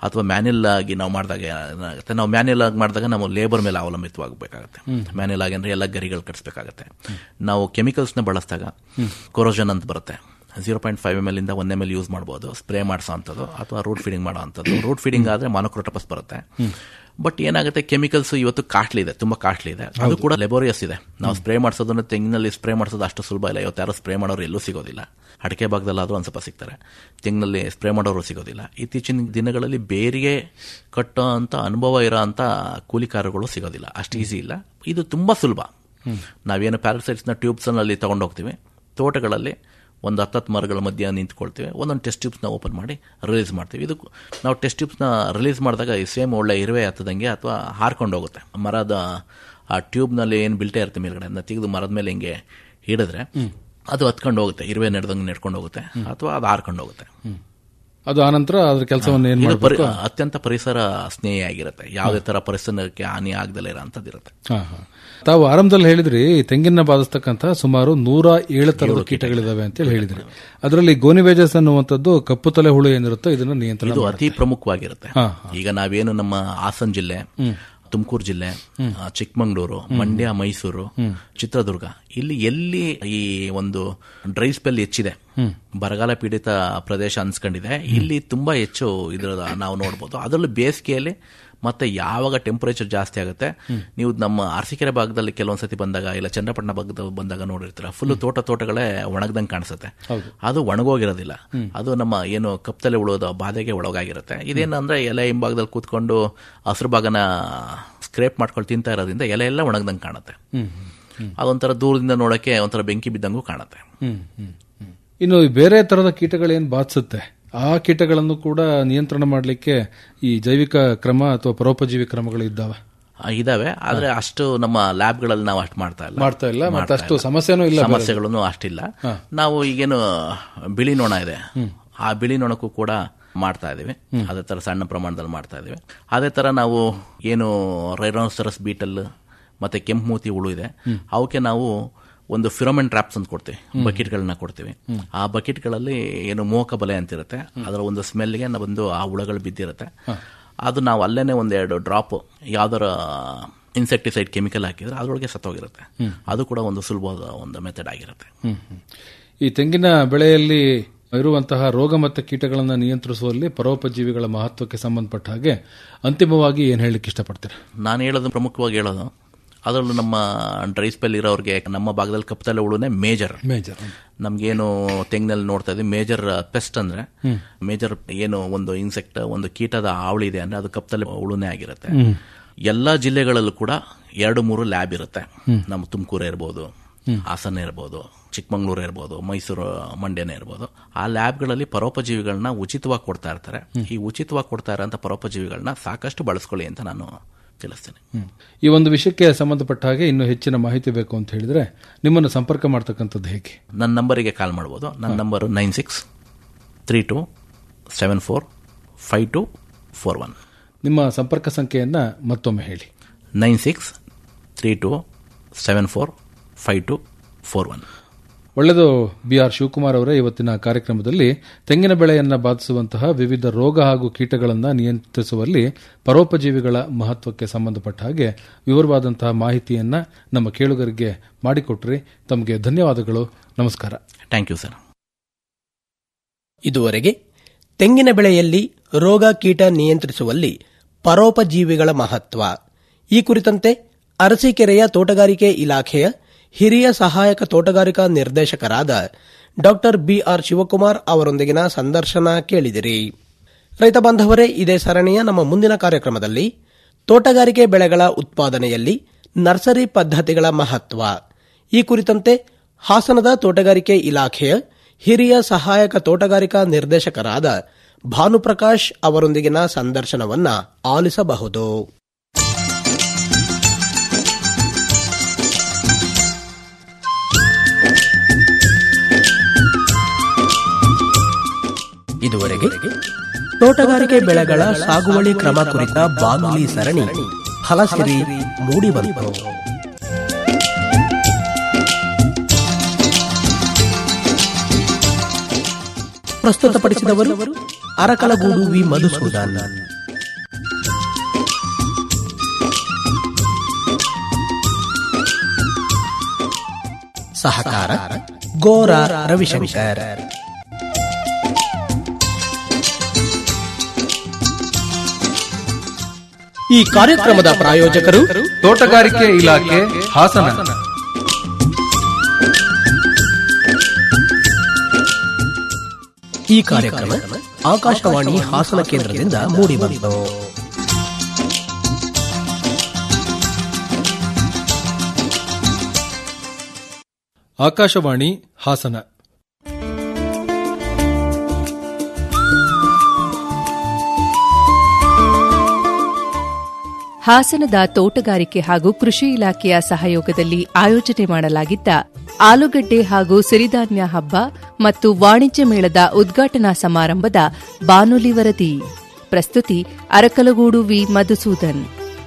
ಅಥವಾ ಮ್ಯಾನ್ಯಲ್ ಆಗಿ ನಾವು ಮಾಡಿದಾಗ ಏನಾಗುತ್ತೆ ನಾವು ಮ್ಯಾನ್ಯಲ್ ಆಗಿ ಮಾಡಿದಾಗ ನಾವು ಲೇಬರ್ ಮೇಲೆ ಅವಲಂಬಿತವಾಗಬೇಕಾಗುತ್ತೆ ಮ್ಯಾನ್ಯಲ್ ಆಗಿ ಅಂದ್ರೆ ಎಲ್ಲ ಗರಿಗಳು ಕಟ್ಸ್ಬೇಕಾಗತ್ತೆ ನಾವು ಕೆಮಿಕಲ್ಸ್ನ ಬಳಸಿದಾಗ ಕೊರೋಜನ್ ಅಂತ ಬರುತ್ತೆ zero point five M L ಇಂದ ಒನ್ ಎಮ್ ಎಲ್ ಯೂಸ್ ಮಾಡ್ಬೋದು ಸ್ಪ್ರೇ ಮಾಡಿಸೋ ಅಂಥದ್ದು ಅಥವಾ ರೂಟ್ ಫೀಡಿಂಗ್ ಮಾಡೋ ಅಂಥದ್ದು ರೂಟ್ ಫೀಡಿಂಗ್ ಆದರೆ ಮಾನೋಕ್ರೋಟಪಸ್ ಬರುತ್ತೆ ಬಟ್ ಏನಾಗುತ್ತೆ ಕೆಮಿಕಲ್ಸ್ ಇವತ್ತು ಕಾಸ್ಟ್ಲಿ ಇದೆ ತುಂಬಾ ಕಾಸ್ಟ್ಲಿ ಇದೆ ಅದು ಕೂಡ ಲೆಬೋರಿಯಸ್ ಇದೆ ನಾವು ಸ್ಪ್ರೇ ಮಾಡಿಸೋದನ್ನ ತೆಂಗಿನಲ್ಲಿ ಸ್ಪ್ರೇ ಮಾಡಿಸೋದು ಅಷ್ಟು ಸುಲಭ ಇಲ್ಲ ಇವತ್ತು ಯಾರು ಸ್ಪ್ರೇ ಮಾಡೋರು ಎಲ್ಲೂ ಸಿಗೋದಿಲ್ಲ ಅಡಿಕೆ ಭಾಗದಲ್ಲಾದರೂ ಒಂದು ಸ್ವಲ್ಪ ಸಿಗ್ತಾರೆ ತೆಂಗಿನಲ್ಲಿ ಸ್ಪ್ರೇ ಮಾಡೋರು ಸಿಗೋದಿಲ್ಲ ಇತ್ತೀಚಿನ ದಿನಗಳಲ್ಲಿ ಬೇರಿಗೆ ಕಟ್ಟೋ ಅಂತ ಅನುಭವ ಇರೋ ಅಂತ ಕೂಲಿಕಾರಗಳು ಸಿಗೋದಿಲ್ಲ ಅಷ್ಟು ಈಸಿ ಇಲ್ಲ ಇದು ತುಂಬಾ ಸುಲಭ ನಾವೇನು ಪ್ಯಾರಾಸೈಟ್ಸ್ನ ಟ್ಯೂಬ್ಸ್ನಲ್ಲಿ ತಗೊಂಡು ಹೋಗ್ತೀವಿ ತೋಟಗಳಲ್ಲಿ ಒಂದು ಹತ್ತತ್ತು ಮರಗಳ ಮಧ್ಯೆ ನಿಂತ್ಕೊಳ್ತೀವಿ ಒಂದೊಂದು ಟೆಸ್ಟ್ ಟ್ಯೂಬ್ಸ್ನ ಓಪನ್ ಮಾಡಿ ರಿಲೀಸ್ ಮಾಡ್ತೀವಿ ಇದು ನಾವು ಟೆಸ್ಟ್ ಟ್ಯೂಬ್ಸ್ನ ರಿಲೀಸ್ ಮಾಡಿದಾಗ ಸೇಮ್ ಒಳ್ಳೆ ಇರುವೆ ಹತ್ತದಂಗೆ ಅಥವಾ ಹಾರ್ಕೊಂಡು ಹೋಗುತ್ತೆ ಮರದ ಆ ಟ್ಯೂಬ್ನಲ್ಲಿ ಏನು ಬಿಲ್ಟೇ ಇರುತ್ತೆ ಮೇಲ್ಗಡೆ ಅದನ್ನ ತೆಗೆದು ಮರದ ಮೇಲೆ ಹಿಂಗೆ ಹಿಡಿದ್ರೆ ಅದು ಹತ್ಕೊಂಡು ಹೋಗುತ್ತೆ ಇರುವೆ ನಡೆದಂಗೆ ನಡ್ಕೊಂಡು ಹೋಗುತ್ತೆ ಅಥವಾ ಅದು ಹಾರ್ಕೊಂಡು ಹೋಗುತ್ತೆ ಅದು ಆನಂತರ ಅದ್ರ ಕೆಲಸವನ್ನು ಏನ್ ಇದು ಮಾಡಬೇಕು ಪರಿ- ಅತ್ಯಂತ ಪರಿಸರ ಸ್ನೇಹಿಯಾಗಿರುತ್ತೆ ಯಾವುದೇ ತರ ಪರಿಸರಕ್ಕೆ ಹಾನಿ ಆಗದಲ್ಲೇ ಇರೋ ಅಂಥದ್ದು ಇರುತ್ತೆ ಹಾ, ಹಾ. ತಾವು ಆರಂಭದಲ್ಲಿ ಹೇಳಿದ್ರಿ ತೆಂಗಿನ ಬಾಧಿಸ್ತಕ್ಕಂತಹ ಸುಮಾರು ನೂರ ಏಳು ತರದ ಕೀಟಗಳಿದಾವೆ ಅಂತ ಹೇಳಿ ಹೇಳಿದ್ರಿ ಅದರಲ್ಲಿ ಗೋನಿಬೇಜಸ್ ಅನ್ನುವಂಥದ್ದು ಕಪ್ಪು ತಲೆ ಹುಳು ಏನಿರುತ್ತೋ ಇದನ್ನ ನಿಯಂತ್ರಣ ಇದು ಅತಿ ಪ್ರಮುಖವಾಗಿರುತ್ತೆ ಹಾ, ಈಗ ನಾವೇನು ನಮ್ಮ ಹಾಸನ ಜಿಲ್ಲೆ ತುಮಕೂರು ಜಿಲ್ಲೆ ಆ, ಚಿಕ್ಕಮಂಗ್ಳೂರು ಮಂಡ್ಯ ಮೈಸೂರು ಚಿತ್ರದುರ್ಗ ಇಲ್ಲಿ ಎಲ್ಲಿ ಈ ಒಂದು ಡ್ರೈ ಸ್ಪೆಲ್ ಹೆಚ್ಚಿದೆ ಬರಗಾಲ ಪೀಡಿತ ಪ್ರದೇಶ ಅನ್ಸ್ಕೊಂಡಿದೆ ಇಲ್ಲಿ ತುಂಬಾ ಹೆಚ್ಚು ಇದರ ನಾವು ನೋಡ್ಬೋದು ಅದರಲ್ಲೂ ಬೇಸಿಗೆಯಲ್ಲಿ ಮತ್ತೆ ಯಾವಾಗ ಟೆಂಪರೇಚರ್ ಜಾಸ್ತಿ ಆಗುತ್ತೆ ನೀವು ನಮ್ಮ ಅರಸೀಕೆರೆ ಭಾಗದಲ್ಲಿ ಕೆಲವೊಂದ್ಸತಿ ಬಂದಾಗ ಇಲ್ಲ ಚನ್ನಪಟ್ಟಣ ಭಾಗದಲ್ಲಿ ಬಂದಾಗ ನೋಡಿರ್ತೀರ ಫುಲ್ ತೋಟ ತೋಟಗಳೇ ಒಣಗ್ದಂಗೆ ಕಾಣಿಸುತ್ತೆ ಅದು ಒಣಗೋಗಿರೋದಿಲ್ಲ ಅದು ನಮ್ಮ ಏನು ಕಪ್ತಲೆ ಉಳೋದು ಬಾಧೆಗೆ ಒಳಗಾಗಿರುತ್ತೆ ಇದೇನಂದ್ರೆ ಎಲೆ ಹಿಂಭಾಗದಲ್ಲಿ ಕೂತ್ಕೊಂಡು ಹಸಿರು ಭಾಗನ ಸ್ಕ್ರೇಪ್ ಮಾಡ್ಕೊಂಡು ತಿಂತಾ ಇರೋದ್ರಿಂದ ಎಲೆ ಎಲ್ಲ ಒಣಗ್ದಂಗೆ ಕಾಣುತ್ತೆ ಅದೊಂಥರ ದೂರದಿಂದ ನೋಡಕ್ಕೆ ಒಂಥರ ಬೆಂಕಿ ಬಿದ್ದಂಗೂ ಕಾಣುತ್ತೆ ಹ್ಮ್, ಹ್ಮ್, ಹ್ಮ್. ಇನ್ನು ಈ ಬೇರೆ ತರದ ಕೀಟಗಳೇನು ಬಾಧಿಸುತ್ತೆ ಆ ಕೀಟಗಳನ್ನು ಕೂಡ ನಿಯಂತ್ರಣ ಮಾಡಲಿಕ್ಕೆ ಈ ಜೈವಿಕ ಕ್ರಮ ಅಥವಾ ಪರೋಪಜೀವಿ ಕ್ರಮಗಳು ಇದ್ದಾವೆ ಆ, ಇದಾವೆ ಆದ್ರೆ ಅಷ್ಟು ನಮ್ಮ ಲ್ಯಾಬ್ಗಳಲ್ಲಿ ನಾವು ಅಷ್ಟು ಮಾಡ್ತಾ ಇಲ್ಲ ಮಾಡ್ತಾ ಇಲ್ಲ ಮತ್ತೆ ಅಷ್ಟು ಸಮಸ್ಯೆನೂ ಇಲ್ಲ ಸಮಸ್ಯೆಗಳನ್ನು ಅಷ್ಟಿಲ್ಲ ನಾವು ಈಗೇನು ಬಿಳಿ ನೊಣ ಇದೆ ಆ ಬಿಳಿ ನೊಣಕ್ಕೂ ಕೂಡ ಮಾಡ್ತಾ ಇದೀವಿ ಅದೇ ತರ ಸಣ್ಣ ಪ್ರಮಾಣದಲ್ಲಿ ಮಾಡ್ತಾ ಇದೀವಿ ಅದೇ ತರ ನಾವು ಏನು ರೈರೋಸರಸ್ ಬೀಟಲ್ ಮತ್ತೆ ಕೆಂಪು ಮೂತಿ ಹುಳು ಇದೆ ಅವಕ್ಕೆ ನಾವು ಒಂದು ಫಿರೋಮೆನ್ ಟ್ರಾಪ್ಸ್ ಅಂತ ಕೊಡ್ತೀವಿ ಬಕೆಟ್ಗಳನ್ನ ಕೊಡ್ತೀವಿ ಆ ಬಕೆಟ್ಗಳಲ್ಲಿ ಏನು ಮೋಕ ಬಲೆ ಅಂತಿರುತ್ತೆ ಅದರ ಒಂದು ಸ್ಮೆಲ್ಗೆ ಬಂದು ಆ ಹುಳಗಳು ಬಿದ್ದಿರುತ್ತೆ ಅದು ನಾವು ಅಲ್ಲೇನೆ ಒಂದೆರಡು ಡ್ರಾಪ್ ಯಾವ್ದಾರ ಇನ್ಸೆಕ್ಟಿಸೈಡ್ ಕೆಮಿಕಲ್ ಹಾಕಿದ್ರೆ ಅದರೊಳಗೆ ಸತ್ತೋಗಿರುತ್ತೆ ಅದು ಕೂಡ ಒಂದು ಸುಲಭವಾದ ಒಂದು ಮೆಥಡ್ ಆಗಿರುತ್ತೆ ಹ್ಮ್, ಹ್ಮ್. ಈ ತೆಂಗಿನ ಬೆಳೆಯಲ್ಲಿ ಇರುವಂತಹ ರೋಗ ಮತ್ತು ಕೀಟಗಳನ್ನು ನಿಯಂತ್ರಿಸುವಲ್ಲಿ ಪರೋಪಜೀವಿಗಳ ಮಹತ್ವಕ್ಕೆ ಸಂಬಂಧಪಟ್ಟ ಹಾಗೆ ಅಂತಿಮವಾಗಿ ಏನ್ ಹೇಳಲಿಕ್ಕೆ ಇಷ್ಟಪಡ್ತೀರಾ ನಾನು ಹೇಳೋದು ಪ್ರಮುಖವಾಗಿ ಹೇಳೋದು ಅದರಲ್ಲೂ ನಮ್ಮ ಡ್ರೈ ಸ್ಪೆಲ್ ಇರೋರಿಗೆ ನಮ್ಮ ಭಾಗದಲ್ಲಿ ಕಪ್ಪತಲೆ ಹುಳುನೇ ಮೇಜರ್ ಮೇಜರ್ ನಮ್ಗೇನು ತೆಂಗಿನಲ್ಲಿ ನೋಡ್ತಾ ಇದ್ವಿ ಮೇಜರ್ ಪೆಸ್ಟ್ ಅಂದ್ರೆ ಮೇಜರ್ ಏನು ಒಂದು ಇನ್ಸೆಕ್ಟ್ ಒಂದು ಕೀಟದ ಹಾವಳಿ ಇದೆ ಅಂದ್ರೆ ಅದು ಕಪ್ಪತಲೆ ಹುಳುನೇ ಆಗಿರುತ್ತೆ ಎಲ್ಲಾ ಜಿಲ್ಲೆಗಳಲ್ಲೂ ಕೂಡ ಎರಡು ಮೂರು ಲ್ಯಾಬ್ ಇರುತ್ತೆ ನಮ್ಮ ತುಮಕೂರು ಇರ್ಬೋದು ಹಾಸನ ಇರ್ಬೋದು ಚಿಕ್ಕಮಂಗ್ಳೂರು ಇರ್ಬೋದು ಮೈಸೂರು ಮಂಡ್ಯನೇ ಇರ್ಬೋದು ಆ ಲ್ಯಾಬ್ಗಳಲ್ಲಿ ಪರೋಪಜೀವಿಗಳನ್ನ ಉಚಿತವಾಗಿ ಕೊಡ್ತಾ ಇರ್ತಾರೆ ಈ ಉಚಿತವಾಗಿ ಕೊಡ್ತಾ ಇರೋಂಥ ಪರೋಪಜೀವಿಗಳನ್ನ ಸಾಕಷ್ಟು ಬಳಸ್ಕೊಳ್ಳಿ ಅಂತ ನಾನು ತಿಳಿಸ್ತೇನೆ ಹ್ಮ್. ಈ ಒಂದು ವಿಷಯಕ್ಕೆ ಸಂಬಂಧಪಟ್ಟ ಹಾಗೆ ಇನ್ನು ಹೆಚ್ಚಿನ ಮಾಹಿತಿ ಬೇಕು ಅಂತ ಹೇಳಿದ್ರೆ ನಿಮ್ಮನ್ನು ಸಂಪರ್ಕ ಮಾಡ್ತಕ್ಕಂಥದ್ದು ಹೇಗೆ ನನ್ನ ನಂಬರಿಗೆ ಕಾಲ್ ಮಾಡ್ಬೋದು ನನ್ನ number nine six three two seven four five two four one ನಿಮ್ಮ ಸಂಪರ್ಕ ಸಂಖ್ಯೆಯನ್ನ ಮತ್ತೊಮ್ಮೆ ಹೇಳಿ nine six three two seven four five two four one ಒಳ್ಳೆಯದು ಬಿ ಆರ್ ಶಿವಕುಮಾರ್ ಅವರೇ ಇವತ್ತಿನ ಕಾರ್ಯಕ್ರಮದಲ್ಲಿ ತೆಂಗಿನ ಬೆಳೆಯನ್ನ ಬಾಧಿಸುವಂತಹ ವಿವಿಧ ರೋಗ ಹಾಗೂ ಕೀಟಗಳನ್ನು ನಿಯಂತ್ರಿಸುವಲ್ಲಿ ಪರೋಪಜೀವಿಗಳ ಮಹತ್ವಕ್ಕೆ ಸಂಬಂಧಪಟ್ಟ ಹಾಗೆ ವಿವರವಾದಂತಹ ಮಾಹಿತಿಯನ್ನ ನಮ್ಮ ಕೇಳುಗರಿಗೆ ಮಾಡಿಕೊಟ್ರಿ ತಮಗೆ ಧನ್ಯವಾದಗಳು ನಮಸ್ಕಾರ ಥ್ಯಾಂಕ್ ಯು ಸರ್ ಇದುವರೆಗೆ ತೆಂಗಿನ ಬೆಳೆಯಲ್ಲಿ ರೋಗ ಕೀಟ ನಿಯಂತ್ರಿಸುವಲ್ಲಿ ಪರೋಪಜೀವಿಗಳ ಮಹತ್ವ ಈ ಕುರಿತಂತೆ ಅರಸೀಕೆರೆಯ ತೋಟಗಾರಿಕೆ ಇಲಾಖೆಯ ಹಿರಿಯ ಸಹಾಯಕ ತೋಟಗಾರಿಕಾ ನಿರ್ದೇಶಕರಾದ ಡಾಕ್ಟರ್ ಬಿಆರ್ ಶಿವಕುಮಾರ್ ಅವರೊಂದಿಗಿನ ಸಂದರ್ಶನ ಕೇಳಿದಿರಿ ರೈತ ಬಾಂಧವರೇ ಇದೇ ಸರಣಿಯ ನಮ್ಮ ಮುಂದಿನ ಕಾರ್ಯಕ್ರಮದಲ್ಲಿ ತೋಟಗಾರಿಕೆ ಬೆಳೆಗಳ ಉತ್ಪಾದನೆಯಲ್ಲಿ ನರ್ಸರಿ ಪದ್ಧತಿಗಳ ಮಹತ್ವ ಈ ಕುರಿತಂತೆ ಹಾಸನದ ತೋಟಗಾರಿಕೆ ಇಲಾಖೆಯ ಹಿರಿಯ ಸಹಾಯಕ ತೋಟಗಾರಿಕಾ ನಿರ್ದೇಶಕರಾದ ಭಾನುಪ್ರಕಾಶ್ ಅವರೊಂದಿಗಿನ ಸಂದರ್ಶನವನ್ನ ಆಲಿಸಬಹುದು ಇದುವರೆಗೆ ತೋಟಗಾರಿಕೆ ಬೆಳೆಗಳ ಸಾಗುವಳಿ ಕ್ರಮ ಕುರಿತ ಬಾನುಲಿ ಸರಣಿ ಫಲಸಿರಿ ಮೂಡಿಬಂತು ಪ್ರಸ್ತುತಪಡಿಸಿದವರು ಅರಕಲಗೂಡು ವಿ ಮಧುಸೂದನ್ ಸಹಕಾರ ಗೋರ ರವಿಶಂಕರ್ ಈ ಕಾರ್ಯಕ್ರಮದ ಪ್ರಾಯೋಜಕರು ತೋಟಗಾರಿಕೆ ಇಲಾಖೆ ಹಾಸನ ಈ ಕಾರ್ಯಕ್ರಮ ಆಕಾಶವಾಣಿ ಹಾಸನ ಕೇಂದ್ರದಿಂದ ಮೂಡಿಬಂತು ಆಕಾಶವಾಣಿ ಹಾಸನ ಹಾಸನದ ತೋಟಗಾರಿಕೆ ಹಾಗೂ ಕೃಷಿ ಇಲಾಖೆಯ ಸಹಯೋಗದಲ್ಲಿ ಆಯೋಜನೆ ಮಾಡಲಾಗಿದ್ದ ಆಲೂಗಡ್ಡೆ ಹಾಗೂ ಸಿರಿಧಾನ್ಯ ಹಬ್ಬ ಮತ್ತು ವಾಣಿಜ್ಯ ಮೇಳದ ಉದ್ಘಾಟನಾ ಸಮಾರಂಭದ ಬಾನುಲಿ ವರದಿ ಪ್ರಸ್ತುತಿ ಅರಕಲಗೂಡು ವಿ ಮಧುಸೂದನ್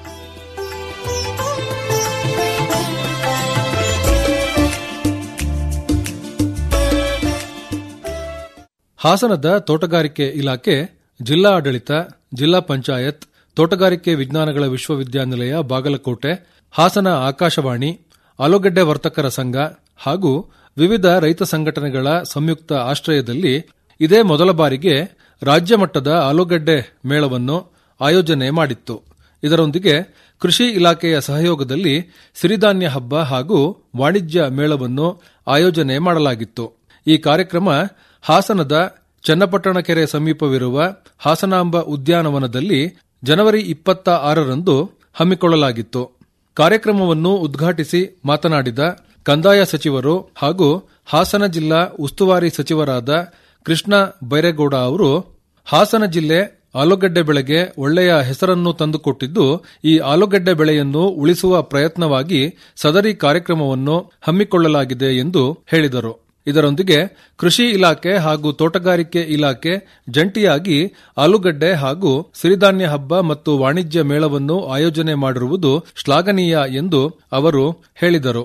ಹಾಸನದ ತೋಟಗಾರಿಕೆ ಇಲಾಖೆ ಜಿಲ್ಲಾ ಆಡಳಿತ ಜಿಲ್ಲಾ ಪಂಚಾಯತ್ ತೋಟಗಾರಿಕೆ ವಿಜ್ಞಾನಗಳ ವಿಶ್ವವಿದ್ಯಾನಿಲಯ ಬಾಗಲಕೋಟೆ ಹಾಸನ ಆಕಾಶವಾಣಿ ಆಲೂಗಡ್ಡೆ ವರ್ತಕರ ಸಂಘ ಹಾಗೂ ವಿವಿಧ ರೈತ ಸಂಘಟನೆಗಳ ಸಂಯುಕ್ತ ಆಶ್ರಯದಲ್ಲಿ ಇದೇ ಮೊದಲ ಬಾರಿಗೆ ರಾಜ್ಯ ಮಟ್ಟದ ಆಲೂಗಡ್ಡೆ ಮೇಳವನ್ನು ಆಯೋಜನೆ ಮಾಡಿತ್ತು ಇದರೊಂದಿಗೆ ಕೃಷಿ ಇಲಾಖೆಯ ಸಹಯೋಗದಲ್ಲಿ ಸಿರಿಧಾನ್ಯ ಹಬ್ಬ ಹಾಗೂ ವಾಣಿಜ್ಯ ಮೇಳವನ್ನು ಆಯೋಜನೆ ಮಾಡಲಾಗಿತ್ತು ಈ ಕಾರ್ಯಕ್ರಮ ಹಾಸನದ ಚನ್ನಪಟ್ಟಣ ಕೆರೆ ಸಮೀಪವಿರುವ ಹಾಸನಾಂಬ ಉದ್ಯಾನವನದಲ್ಲಿ ಜನವರಿ ಇಪ್ಪತ್ತ ಆರರಂದು ಹಮ್ಮಿಕೊಳ್ಳಲಾಗಿತ್ತು ಕಾರ್ಯಕ್ರಮವನ್ನು ಉದ್ಘಾಟಿಸಿ ಮಾತನಾಡಿದ ಕಂದಾಯ ಸಚಿವರು ಹಾಗೂ ಹಾಸನ ಜಿಲ್ಲಾ ಉಸ್ತುವಾರಿ ಸಚಿವರಾದ ಕೃಷ್ಣ ಬೈರೇಗೌಡ ಅವರು ಹಾಸನ ಜಿಲ್ಲೆ ಆಲೂಗಡ್ಡೆ ಬೆಳೆಗೆ ಒಳ್ಳೆಯ ಹೆಸರನ್ನು ತಂದುಕೊಟ್ಟಿದ್ದು ಈ ಆಲೂಗಡ್ಡೆ ಬೆಳೆಯನ್ನು ಉಳಿಸುವ ಪ್ರಯತ್ನವಾಗಿ ಸದರಿ ಕಾರ್ಯಕ್ರಮವನ್ನು ಹಮ್ಮಿಕೊಳ್ಳಲಾಗಿದೆ ಎಂದು ಹೇಳಿದರು ಇದರೊಂದಿಗೆ ಕೃಷಿ ಇಲಾಖೆ ಹಾಗೂ ತೋಟಗಾರಿಕೆ ಇಲಾಖೆ ಜಂಟಿಯಾಗಿ ಆಲೂಗಡ್ಡೆ ಹಾಗೂ ಸಿರಿಧಾನ್ಯ ಹಬ್ಬ ಮತ್ತು ವಾಣಿಜ್ಯ ಮೇಳವನ್ನು ಆಯೋಜನೆ ಮಾಡಿರುವುದು ಶ್ಲಾಘನೀಯ ಎಂದು ಅವರು ಹೇಳಿದರು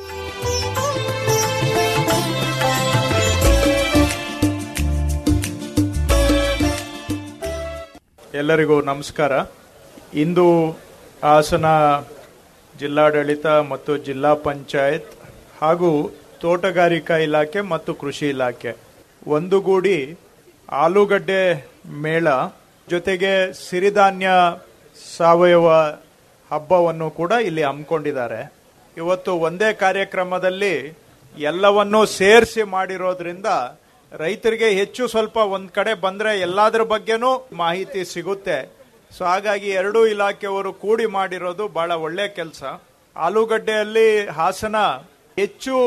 ಎಲ್ಲರಿಗೂ ನಮಸ್ಕಾರ ಇಂದು ಹಾಸನ ಜಿಲ್ಲಾಡಳಿತ ಮತ್ತು ಜಿಲ್ಲಾ ಪಂಚಾಯತ್ ಹಾಗೂ ತೋಟಗಾರಿಕಾ ಇಲಾಖೆ ಮತ್ತು ಕೃಷಿ ಇಲಾಖೆ ಒಂದುಗೂಡಿ ಆಲೂಗಡ್ಡೆ ಮೇಳ ಜೊತೆಗೆ ಸಿರಿಧಾನ್ಯ ಸಾವಯವ ಹಬ್ಬವನ್ನು ಕೂಡ ಇಲ್ಲಿ ಹಮ್ಮಿಕೊಂಡಿದ್ದಾರೆ ಇವತ್ತು ಒಂದೇ ಕಾರ್ಯಕ್ರಮದಲ್ಲಿ ಎಲ್ಲವನ್ನೂ ಸೇರಿಸಿ ಮಾಡಿರೋದ್ರಿಂದ ರೈತರಿಗೆ ಹೆಚ್ಚು ಸ್ವಲ್ಪ ಒಂದ್ ಕಡೆ ಬಂದ್ರೆ ಎಲ್ಲಾದ್ರ ಬಗ್ಗೆನೂ ಮಾಹಿತಿ ಸಿಗುತ್ತೆ ಸೊ ಹಾಗಾಗಿ ಎರಡೂ ಇಲಾಖೆಯವರು ಕೂಡಿ ಮಾಡಿರೋದು ಬಹಳ ಒಳ್ಳೆ ಕೆಲಸ ಆಲೂಗಡ್ಡೆಯಲ್ಲಿ ಹಾಸನ ಹೆಚ್ಚು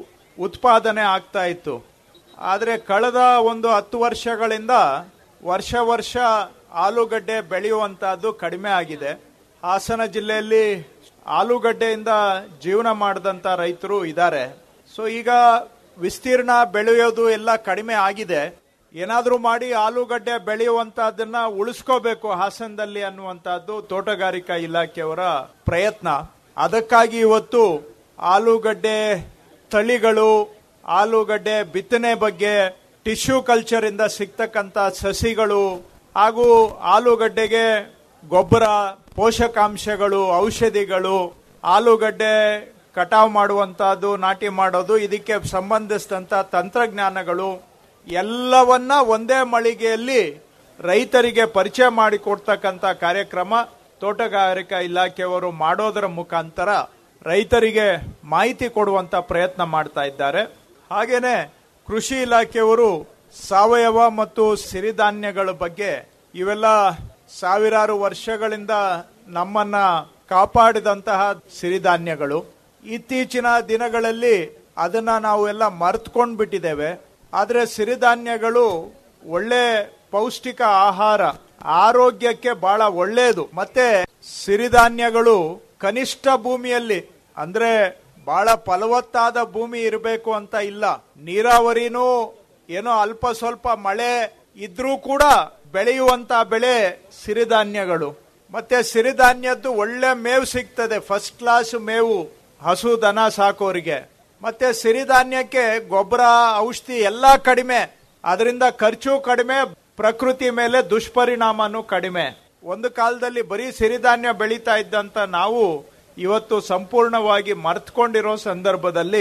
ಉತ್ಪಾದನೆ ಆಗ್ತಾ ಇತ್ತು ಆದರೆ ಕಳೆದ ಒಂದು ಹತ್ತು ವರ್ಷಗಳಿಂದ ವರ್ಷ ವರ್ಷ ಆಲೂಗಡ್ಡೆ ಬೆಳೆಯುವಂತಹದ್ದು ಕಡಿಮೆ ಆಗಿದೆ ಹಾಸನ ಜಿಲ್ಲೆಯಲ್ಲಿ ಆಲೂಗಡ್ಡೆಯಿಂದ ಜೀವನ ಮಾಡಿದಂತ ರೈತರು ಇದ್ದಾರೆ ಸೊ ಈಗ ವಿಸ್ತೀರ್ಣ ಬೆಳೆಯೋದು ಎಲ್ಲ ಕಡಿಮೆ ಆಗಿದೆ ಏನಾದ್ರೂ ಮಾಡಿ ಆಲೂಗಡ್ಡೆ ಬೆಳೆಯುವಂತಹದನ್ನ ಉಳಿಸ್ಕೋಬೇಕು ಹಾಸನದಲ್ಲಿ ಅನ್ನುವಂತಹದ್ದು ತೋಟಗಾರಿಕಾ ಇಲಾಖೆಯವರ ಪ್ರಯತ್ನ ಅದಕ್ಕಾಗಿ ಇವತ್ತು ಆಲೂಗಡ್ಡೆ ತಳಿಗಳು ಆಲೂಗಡ್ಡೆ ಬಿತ್ತನೆ ಬಗ್ಗೆ ಟಿಶ್ಯೂ ಕಲ್ಚರ್ ಇಂದ ಸಿಗ್ತಕ್ಕಂತ ಸಸಿಗಳು ಹಾಗೂ ಆಲೂಗಡ್ಡೆಗೆ ಗೊಬ್ಬರ ಪೋಷಕಾಂಶಗಳು ಔಷಧಿಗಳು ಆಲೂಗಡ್ಡೆ ಕಟಾವ್ ಮಾಡುವಂತಹದ್ದು ನಾಟಿ ಮಾಡೋದು ಇದಕ್ಕೆ ಸಂಬಂಧಿಸಿದಂತ ತಂತ್ರಜ್ಞಾನಗಳು ಎಲ್ಲವನ್ನ ಒಂದೇ ಮಳಿಗೆಯಲ್ಲಿ ರೈತರಿಗೆ ಪರಿಚಯ ಮಾಡಿಕೊಡ್ತಕ್ಕಂಥ ಕಾರ್ಯಕ್ರಮ ತೋಟಗಾರಿಕಾ ಇಲಾಖೆಯವರು ಮಾಡೋದರ ಮುಖಾಂತರ ರೈತರಿಗೆ ಮಾಹಿತಿ ಕೊಡುವಂತ ಪ್ರಯತ್ನ ಮಾಡ್ತಾ ಇದ್ದಾರೆ ಹಾಗೇನೆ ಕೃಷಿ ಇಲಾಖೆಯವರು ಸಾವಯವ ಮತ್ತು ಸಿರಿಧಾನ್ಯಗಳ ಬಗ್ಗೆ ಇವೆಲ್ಲ ಸಾವಿರಾರು ವರ್ಷಗಳಿಂದ ನಮ್ಮನ್ನ ಕಾಪಾಡಿದಂತಹ ಸಿರಿಧಾನ್ಯಗಳು ಇತ್ತೀಚಿನ ದಿನಗಳಲ್ಲಿ ಅದನ್ನ ನಾವು ಎಲ್ಲ ಮರ್ತ್ಕೊಂಡ್ ಬಿಟ್ಟಿದ್ದೇವೆ ಆದ್ರೆ ಸಿರಿಧಾನ್ಯಗಳು ಒಳ್ಳೆ ಪೌಷ್ಟಿಕ ಆಹಾರ ಆರೋಗ್ಯಕ್ಕೆ ಬಹಳ ಒಳ್ಳೆಯದು ಮತ್ತೆ ಸಿರಿಧಾನ್ಯಗಳು ಕನಿಷ್ಠ ಭೂಮಿಯಲ್ಲಿ ಅಂದ್ರೆ ಬಹಳ ಫಲವತ್ತಾದ ಭೂಮಿ ಇರಬೇಕು ಅಂತ ಇಲ್ಲ ನೀರಾವರಿನೂ ಏನೋ ಅಲ್ಪ ಸ್ವಲ್ಪ ಮಳೆ ಇದ್ರೂ ಕೂಡ ಬೆಳೆಯುವಂತ ಬೆಳೆ ಸಿರಿಧಾನ್ಯಗಳು ಮತ್ತೆ ಸಿರಿಧಾನ್ಯದ್ದು ಒಳ್ಳೆ ಮೇವು ಸಿಗ್ತದೆ ಫಸ್ಟ್ ಕ್ಲಾಸ್ ಮೇವು ಹಸು ದನ ಸಾಕೋರಿಗೆ ಮತ್ತೆ ಸಿರಿಧಾನ್ಯಕ್ಕೆ ಗೊಬ್ಬರ ಔಷಧಿ ಎಲ್ಲ ಕಡಿಮೆ ಅದರಿಂದ ಖರ್ಚು ಕಡಿಮೆ ಪ್ರಕೃತಿ ಮೇಲೆ ದುಷ್ಪರಿಣಾಮನೂ ಕಡಿಮೆ ಒಂದು ಕಾಲದಲ್ಲಿ ಬರೀ ಸಿರಿಧಾನ್ಯ ಬೆಳೀತಾ ಇದ್ದಂತ ನಾವು ಇವತ್ತು ಸಂಪೂರ್ಣವಾಗಿ ಮರ್ತ್ಕೊಂಡಿರೋ ಸಂದರ್ಭದಲ್ಲಿ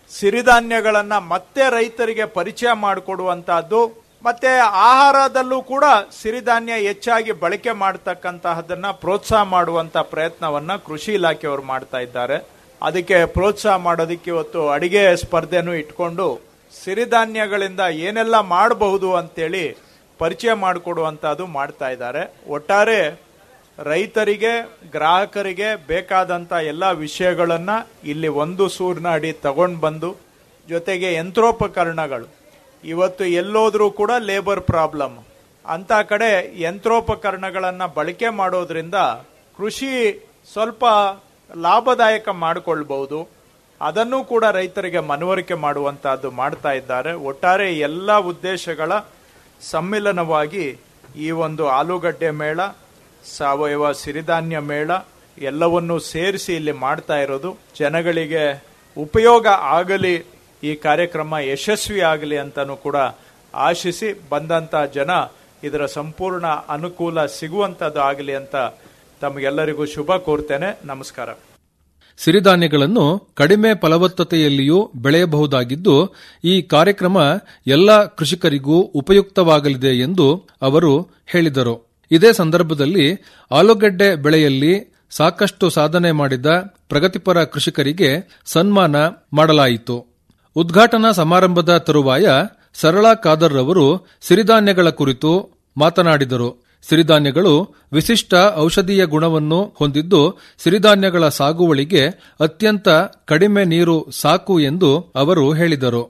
ಸಿರಿಧಾನ್ಯಗಳನ್ನ ಮತ್ತೆ ರೈತರಿಗೆ ಪರಿಚಯ ಮಾಡಿಕೊಡುವಂತಹದ್ದು ಮತ್ತೆ ಆಹಾರದಲ್ಲೂ ಕೂಡ ಸಿರಿಧಾನ್ಯ ಹೆಚ್ಚಾಗಿ ಬಳಕೆ ಮಾಡತಕ್ಕಂತಹದನ್ನ ಪ್ರೋತ್ಸಾಹ ಮಾಡುವಂತ ಪ್ರಯತ್ನವನ್ನ ಕೃಷಿ ಇಲಾಖೆಯವರು ಮಾಡ್ತಾ ಇದ್ದಾರೆ ಅದಕ್ಕೆ ಪ್ರೋತ್ಸಾಹ ಮಾಡೋದಕ್ಕೆ ಇವತ್ತು ಅಡಿಗೆ ಸ್ಪರ್ಧೆನೂ ಇಟ್ಕೊಂಡು ಸಿರಿಧಾನ್ಯಗಳಿಂದ ಏನೆಲ್ಲ ಮಾಡಬಹುದು ಅಂತೇಳಿ ಪರಿಚಯ ಮಾಡಿಕೊಡುವಂತಹದ್ದು ಮಾಡ್ತಾ ಇದ್ದಾರೆ ಒಟ್ಟಾರೆ ರೈತರಿಗೆ ಗ್ರಾಹಕರಿಗೆ ಬೇಕಾದಂತ ಎಲ್ಲ ವಿಷಯಗಳನ್ನ ಇಲ್ಲಿ ಒಂದು ಸೂರಿನ ಅಡಿ ತಗೊಂಡು ಬಂದು ಜೊತೆಗೆ ಯಂತ್ರೋಪಕರಣಗಳು ಇವತ್ತು ಎಲ್ಲೋದ್ರೂ ಕೂಡ ಲೇಬರ್ ಪ್ರಾಬ್ಲಮ್ ಅಂತ ಕಡೆ ಯಂತ್ರೋಪಕರಣಗಳನ್ನ ಬಳಕೆ ಮಾಡೋದ್ರಿಂದ ಕೃಷಿ ಸ್ವಲ್ಪ ಲಾಭದಾಯಕ ಮಾಡಿಕೊಳ್ಬಹುದು ಅದನ್ನು ಕೂಡ ರೈತರಿಗೆ ಮನವರಿಕೆ ಮಾಡುವಂತಹದ್ದು ಮಾಡ್ತಾ ಇದ್ದಾರೆ ಒಟ್ಟಾರೆ ಎಲ್ಲ ಉದ್ದೇಶಗಳ ಸಮ್ಮಿಲನವಾಗಿ ಈ ಒಂದು ಆಲೂಗಡ್ಡೆ ಮೇಳ ಸಾವಯವ ಸಿರಿಧಾನ್ಯ ಮೇಳ ಎಲ್ಲವನ್ನೂ ಸೇರಿಸಿ ಇಲ್ಲಿ ಮಾಡ್ತಾ ಇರೋದು ಜನಗಳಿಗೆ ಉಪಯೋಗ ಆಗಲಿ ಈ ಕಾರ್ಯಕ್ರಮ ಯಶಸ್ವಿ ಆಗಲಿ ಅಂತಾನು ಕೂಡ ಆಶಿಸಿ ಬಂದಂತ ಜನ ಇದರ ಸಂಪೂರ್ಣ ಅನುಕೂಲ ಸಿಗುವಂತದ್ದು ಆಗಲಿ ಅಂತ ತಮಗೆಲ್ಲರಿಗೂ ಶುಭ ಕೋರ್ತೇನೆ ನಮಸ್ಕಾರ ಸಿರಿಧಾನ್ಯಗಳನ್ನು ಕಡಿಮೆ ಫಲವತ್ತತೆಯಲ್ಲಿಯೂ ಬೆಳೆಯಬಹುದಾಗಿದ್ದು ಈ ಕಾರ್ಯಕ್ರಮ ಎಲ್ಲ ಕೃಷಿಕರಿಗೂ ಉಪಯುಕ್ತವಾಗಲಿದೆ ಎಂದು ಅವರು ಹೇಳಿದರು ಇದೇ ಸಂದರ್ಭದಲ್ಲಿ ಆಲೂಗಡ್ಡೆ ಬೆಳೆಯಲ್ಲಿ ಸಾಕಷ್ಟು ಸಾಧನೆ ಮಾಡಿದ ಪ್ರಗತಿಪರ ಕೃಷಿಕರಿಗೆ ಸನ್ಮಾನ ಮಾಡಲಾಯಿತು ಉದ್ಘಾಟನಾ ಸಮಾರಂಭದ ತರುವಾಯ ಸರಳಾ ಖಾದರ್ ರವರು ಸಿರಿಧಾನ್ಯಗಳ ಕುರಿತು ಮಾತನಾಡಿದರು ಸಿರಿಧಾನ್ಯಗಳು ವಿಶಿಷ್ಟ ಔಷಧೀಯ ಗುಣವನ್ನು ಹೊಂದಿದ್ದು ಸಿರಿಧಾನ್ಯಗಳ ಸಾಗುವಳಿಗೆ ಅತ್ಯಂತ ಕಡಿಮೆ ನೀರು ಸಾಕು ಎಂದು ಅವರು ಹೇಳಿದರು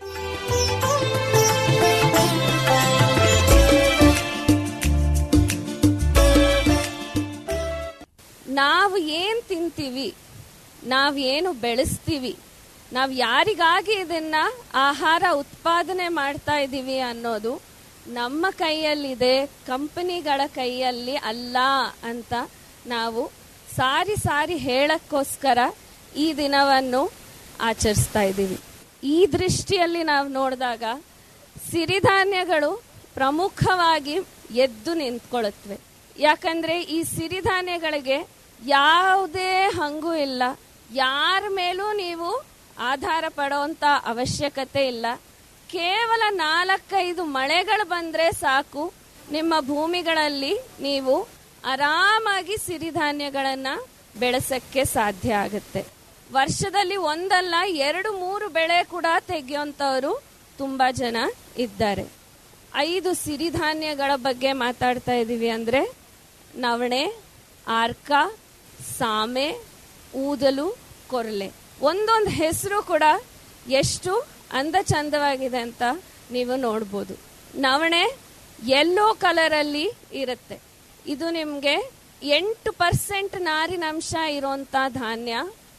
ನಾವು ಏನ್ ತಿಂತೀವಿ ನಾವ್ ಏನು ಬೆಳೆಸ್ತೀವಿ ನಾವ್ ಯಾರಿಗಾಗಿ ಇದನ್ನ ಆಹಾರ ಉತ್ಪಾದನೆ ಮಾಡ್ತಾ ಇದೀವಿ ಅನ್ನೋದು ನಮ್ಮ ಕೈಯಲ್ಲಿದೆ ಕಂಪನಿಗಳ ಕೈಯಲ್ಲಿ ಅಲ್ಲ ಅಂತ ನಾವು ಸಾರಿ ಸಾರಿ ಹೇಳಕ್ಕೋಸ್ಕರ ಈ ದಿನವನ್ನು ಆಚರಿಸ್ತಾ ಇದ್ದೀವಿ ಈ ದೃಷ್ಟಿಯಲ್ಲಿ ನಾವು ನೋಡಿದಾಗ ಸಿರಿಧಾನ್ಯಗಳು ಪ್ರಮುಖವಾಗಿ ಎದ್ದು ನಿಂತ್ಕೊಳ್ಳುತ್ತವೆ ಯಾಕಂದ್ರೆ ಈ ಸಿರಿಧಾನ್ಯಗಳಿಗೆ ಯಾವುದೇ ಹಂಗೂ ಇಲ್ಲ ಯಾರ ಮೇಲೂ ನೀವು ಆಧಾರ ಪಡುವಂತ ಅವಶ್ಯಕತೆ ಇಲ್ಲ ಕೇವಲ ನಾಲ್ಕೈದು ಮಳೆಗಳು ಬಂದ್ರೆ ಸಾಕು ನಿಮ್ಮ ಭೂಮಿಗಳಲ್ಲಿ ನೀವು ಆರಾಮಾಗಿ ಸಿರಿಧಾನ್ಯಗಳನ್ನ ಬೆಳೆಸಕ್ಕೆ ಸಾಧ್ಯ ಆಗುತ್ತೆ ವರ್ಷದಲ್ಲಿ ಒಂದಲ್ಲ ಎರಡು ಮೂರು ಬೆಳೆ ಕೂಡ ತೆಗೆಯುವಂತವರು ತುಂಬಾ ಜನ ಇದ್ದಾರೆ ಐದು ಸಿರಿಧಾನ್ಯಗಳ ಬಗ್ಗೆ ಮಾತಾಡ್ತಾ ಇದ್ದೀವಿ ಅಂದ್ರೆ ನವಣೆ ಆರ್ಕ ಸಾಮೆ ಊದಲು ಕೊರಲೆ ಒಂದೊಂದು ಹೆಸರು ಕೂಡ ಎಷ್ಟು ಅಂದ ಚಂದವಾಗಿದೆ ಅಂತ ನೀವು ನೋಡ್ಬೋದು ನವಣೆ ಯೆಲ್ಲೋ ಕಲರ್ ಅಲ್ಲಿ ಇರುತ್ತೆ ಇದು ನಿಮ್ಗೆ ಎಂಟು ಪರ್ಸೆಂಟ್ ನಾರಿನಂಶ ಇರುವಂತ ಧಾನ್ಯ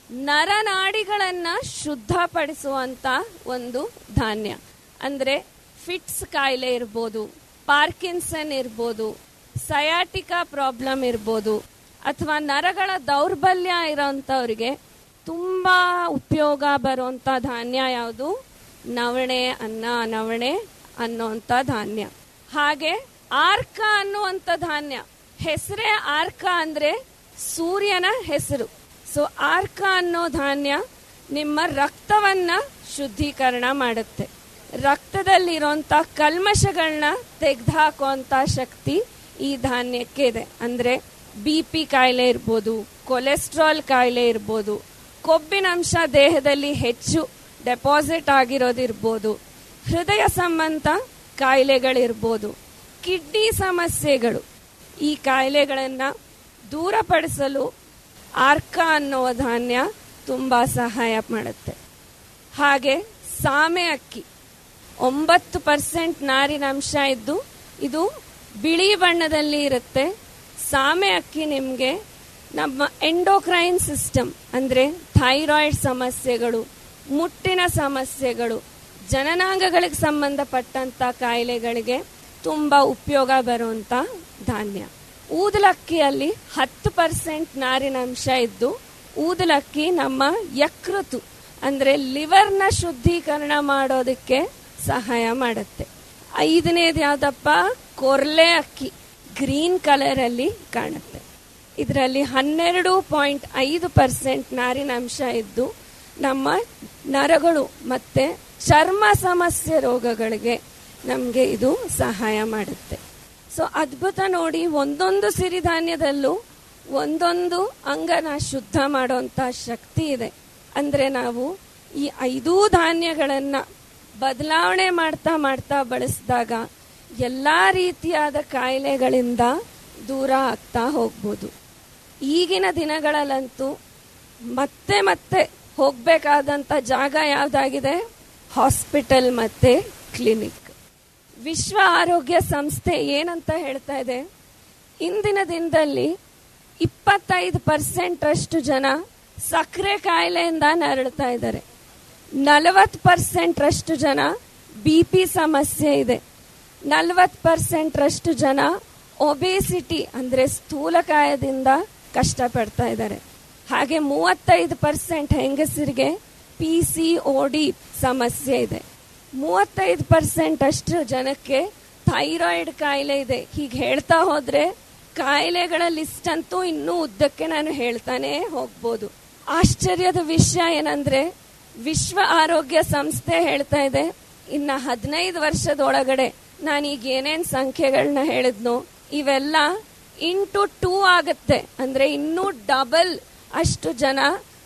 ನರನಾಡಿಗಳನ್ನ ಶುದ್ಧಪಡಿಸುವಂತ ಒಂದು ಧಾನ್ಯ ಅಂದ್ರೆ ಫಿಟ್ಸ್ ಕಾಯಿಲೆ ಇರ್ಬೋದು ಪಾರ್ಕಿನ್ಸನ್ ಇರ್ಬೋದು ಸಯಾಟಿಕಾ ಪ್ರಾಬ್ಲಮ್ ಇರ್ಬೋದು ಅಥವಾ ನರಗಳ ದೌರ್ಬಲ್ಯ ಇರೋಂಥವ್ರಿಗೆ ತುಂಬಾ ಉಪಯೋಗ ಬರುವಂತ ಧಾನ್ಯ ಯಾವುದು ನವಣೆ ಅನ್ನ ನವಣೆ ಅನ್ನುವಂತ ಧಾನ್ಯ ಹಾಗೆ ಆರ್ಕ ಅನ್ನುವಂತ ಧಾನ್ಯ ಹೆಸರೇ ಆರ್ಕ ಅಂದ್ರೆ ಸೂರ್ಯನ ಹೆಸರು ಸೊ ಆರ್ಕ ಅನ್ನೋ ಧಾನ್ಯ ನಿಮ್ಮ ರಕ್ತವನ್ನ ಶುದ್ಧೀಕರಣ ಮಾಡುತ್ತೆ ರಕ್ತದಲ್ಲಿರುವಂತ ಕಲ್ಮಶಗಳನ್ನ ತೆಗೆದುಹಾಕುವಂತ ಶಕ್ತಿ ಈ ಧಾನ್ಯಕ್ಕೆ ಇದೆ ಅಂದ್ರೆ ಬಿ ಪಿ ಕಾಯಿಲೆ ಇರ್ಬೋದು ಕೊಲೆಸ್ಟ್ರಾಲ್ ಕಾಯಿಲೆ ಇರ್ಬೋದು ಕೊಬ್ಬಿನಂಶ ದೇಹದಲ್ಲಿ ಹೆಚ್ಚು ಡೆಪಾಸಿಟ್ ಆಗಿರೋದಿರ್ಬೋದು ಹೃದಯ ಸಂಬಂಧ ಕಾಯಿಲೆಗಳಿರ್ಬೋದು ಕಿಡ್ನಿ ಸಮಸ್ಯೆಗಳು ಈ ಕಾಯಿಲೆಗಳನ್ನ ದೂರಪಡಿಸಲು ಆರ್ಕ ಅನ್ನುವ ಧಾನ್ಯ ತುಂಬಾ ಸಹಾಯ ಮಾಡುತ್ತೆ ಹಾಗೆ ಸಾಮೆ ಅಕ್ಕಿ ಒಂಬತ್ತು ಪರ್ಸೆಂಟ್ ನಾರಿನಂಶ ಇದ್ದು ಇದು ಬಿಳಿ ಬಣ್ಣದಲ್ಲಿ ಇರುತ್ತೆ ಸಾಮೆ ಅಕ್ಕಿ ನಿಮಗೆ ನಮ್ಮ ಎಂಡೋಕ್ರೈನ್ ಸಿಸ್ಟಮ್ ಅಂದ್ರೆ ಥೈರಾಯ್ಡ್ ಸಮಸ್ಯೆಗಳು ಮುಟ್ಟಿನ ಸಮಸ್ಯೆಗಳು ಜನನಾಂಗಗಳಿಗೆ ಸಂಬಂಧಪಟ್ಟಂತ ಕಾಯಿಲೆಗಳಿಗೆ ತುಂಬಾ ಉಪಯೋಗ ಬರುವಂತ ಧಾನ್ಯ ಊದಲಕ್ಕಿಯಲ್ಲಿ ಹತ್ತು ಪರ್ಸೆಂಟ್ ನಾರಿನಂಶ ಇದ್ದು ಊದಲಕ್ಕಿ ನಮ್ಮ ಯಕೃತು ಅಂದ್ರೆ ಲಿವರ್ನ ಶುದ್ಧೀಕರಣ ಮಾಡೋದಕ್ಕೆ ಸಹಾಯ ಮಾಡುತ್ತೆ ಐದನೇದು ಯಾವ್ದಪ್ಪ ಕೊರ್ಲೆ ಅಕ್ಕಿ ಗ್ರೀನ್ ಕಲರ್ ಅಲ್ಲಿ ಕಾಣುತ್ತೆ ಇದರಲ್ಲಿ ಹನ್ನೆರಡು ಪಾಯಿಂಟ್ ಐದು ಪರ್ಸೆಂಟ್ ನಾರಿನಂಶ ಇದ್ದು ನಮ್ಮ ನರಗಳು ಮತ್ತೆ ಚರ್ಮ ಸಮಸ್ಯೆ ರೋಗಗಳಿಗೆ ನಮಗೆ ಇದು ಸಹಾಯ ಮಾಡುತ್ತೆ ಸೊ ಅದ್ಭುತ ನೋಡಿ ಒಂದೊಂದು ಸಿರಿಧಾನ್ಯದಲ್ಲೂ ಒಂದೊಂದು ಅಂಗನ ಶುದ್ಧ ಮಾಡುವಂತ ಶಕ್ತಿ ಇದೆ ಅಂದ್ರೆ ನಾವು ಈ ಐದೂ ಧಾನ್ಯಗಳನ್ನ ಬದಲಾವಣೆ ಮಾಡ್ತಾ ಮಾಡ್ತಾ ಬಳಸಿದಾಗ ಎಲ್ಲಾ ರೀತಿಯಾದ ಕಾಯಿಲೆಗಳಿಂದ ದೂರ ಆಗ್ತಾ ಹೋಗ್ಬೋದು ಈಗಿನ ದಿನಗಳಲ್ಲಂತೂ ಮತ್ತೆ ಮತ್ತೆ ಹೋಗ್ಬೇಕಾದಂತ ಜಾಗ ಯಾವ್ದಾಗಿದೆ ಹಾಸ್ಪಿಟಲ್ ಮತ್ತೆ ಕ್ಲಿನಿಕ್ ವಿಶ್ವ ಆರೋಗ್ಯ ಸಂಸ್ಥೆ ಏನಂತ ಹೇಳ್ತಾ ಇದೆ ಇಂದಿನ ದಿನದಲ್ಲಿ ಇಪ್ಪತ್ತೈದು ಪರ್ಸೆಂಟ್ ಅಷ್ಟು ಜನ ಸಕ್ಕರೆ ಕಾಯಿಲೆಯಿಂದ ನರಳ್ತಾ ಇದ್ದಾರೆ ನಲವತ್ತು ಪರ್ಸೆಂಟ್ ರಷ್ಟು ಜನ ಬಿ ಪಿ ಸಮಸ್ಯೆ ಇದೆ ನಲವತ್ತು ಪರ್ಸೆಂಟ್ ರಷ್ಟು ಜನ ಒಬೇಸಿಟಿ ಅಂದ್ರೆ ಸ್ಥೂಲಕಾಯದಿಂದ ಕಷ್ಟಪಡ್ತಾ ಇದ್ದಾರೆ ಹಾಗೆ ಮೂವತ್ತೈದು ಪರ್ಸೆಂಟ್ ಹೆಂಗಸರಿಗೆ ಪಿ ಸಿ ಡಿ ಸಮಸ್ಯೆ ಇದೆ ಮೂವತ್ತೈದು ಪರ್ಸೆಂಟ್ ಅಷ್ಟು ಜನಕ್ಕೆ ಥೈರಾಯ್ಡ್ ಕಾಯಿಲೆ ಇದೆ ಹೀಗೆ ಹೇಳ್ತಾ ಹೋದ್ರೆ ಕಾಯಿಲೆಗಳ ಲಿಸ್ಟ್ ಅಂತೂ ಇನ್ನೂ ಉದ್ದಕ್ಕೆ ನಾನು ಹೇಳ್ತಾನೆ ಹೋಗ್ಬೋದು ಆಶ್ಚರ್ಯದ ವಿಷಯ ಏನಂದ್ರೆ ವಿಶ್ವ ಆರೋಗ್ಯ ಸಂಸ್ಥೆ ಹೇಳ್ತಾ ಇದೆ ಇನ್ನ ಹದಿನೈದು ವರ್ಷದೊಳಗಡೆ ನಾನೀಗ ಏನೇನ್ ಸಂಖ್ಯೆಗಳನ್ನ ಹೇಳಿದ್ನೋ ಇವೆಲ್ಲ ಇಂಟು ಟೂ ಆಗತ್ತೆ ಅಂದ್ರೆ ಇನ್ನೂ ಡಬಲ್ ಅಷ್ಟು ಜನ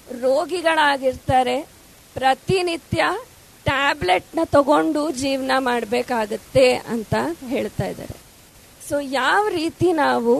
ರೋಗಿಗಳಾಗಿರ್ತಾರೆ ಪ್ರತಿನಿತ್ಯ ಟ್ಯಾಬ್ಲೆಟ್ ನ ತಗೊಂಡು ಜೀವನ ಮಾಡಬೇಕಾಗತ್ತೆ ಅಂತ ಹೇಳ್ತಾ ಇದ್ದಾರೆ ಸೊ ಯಾವ ರೀತಿ ನಾವು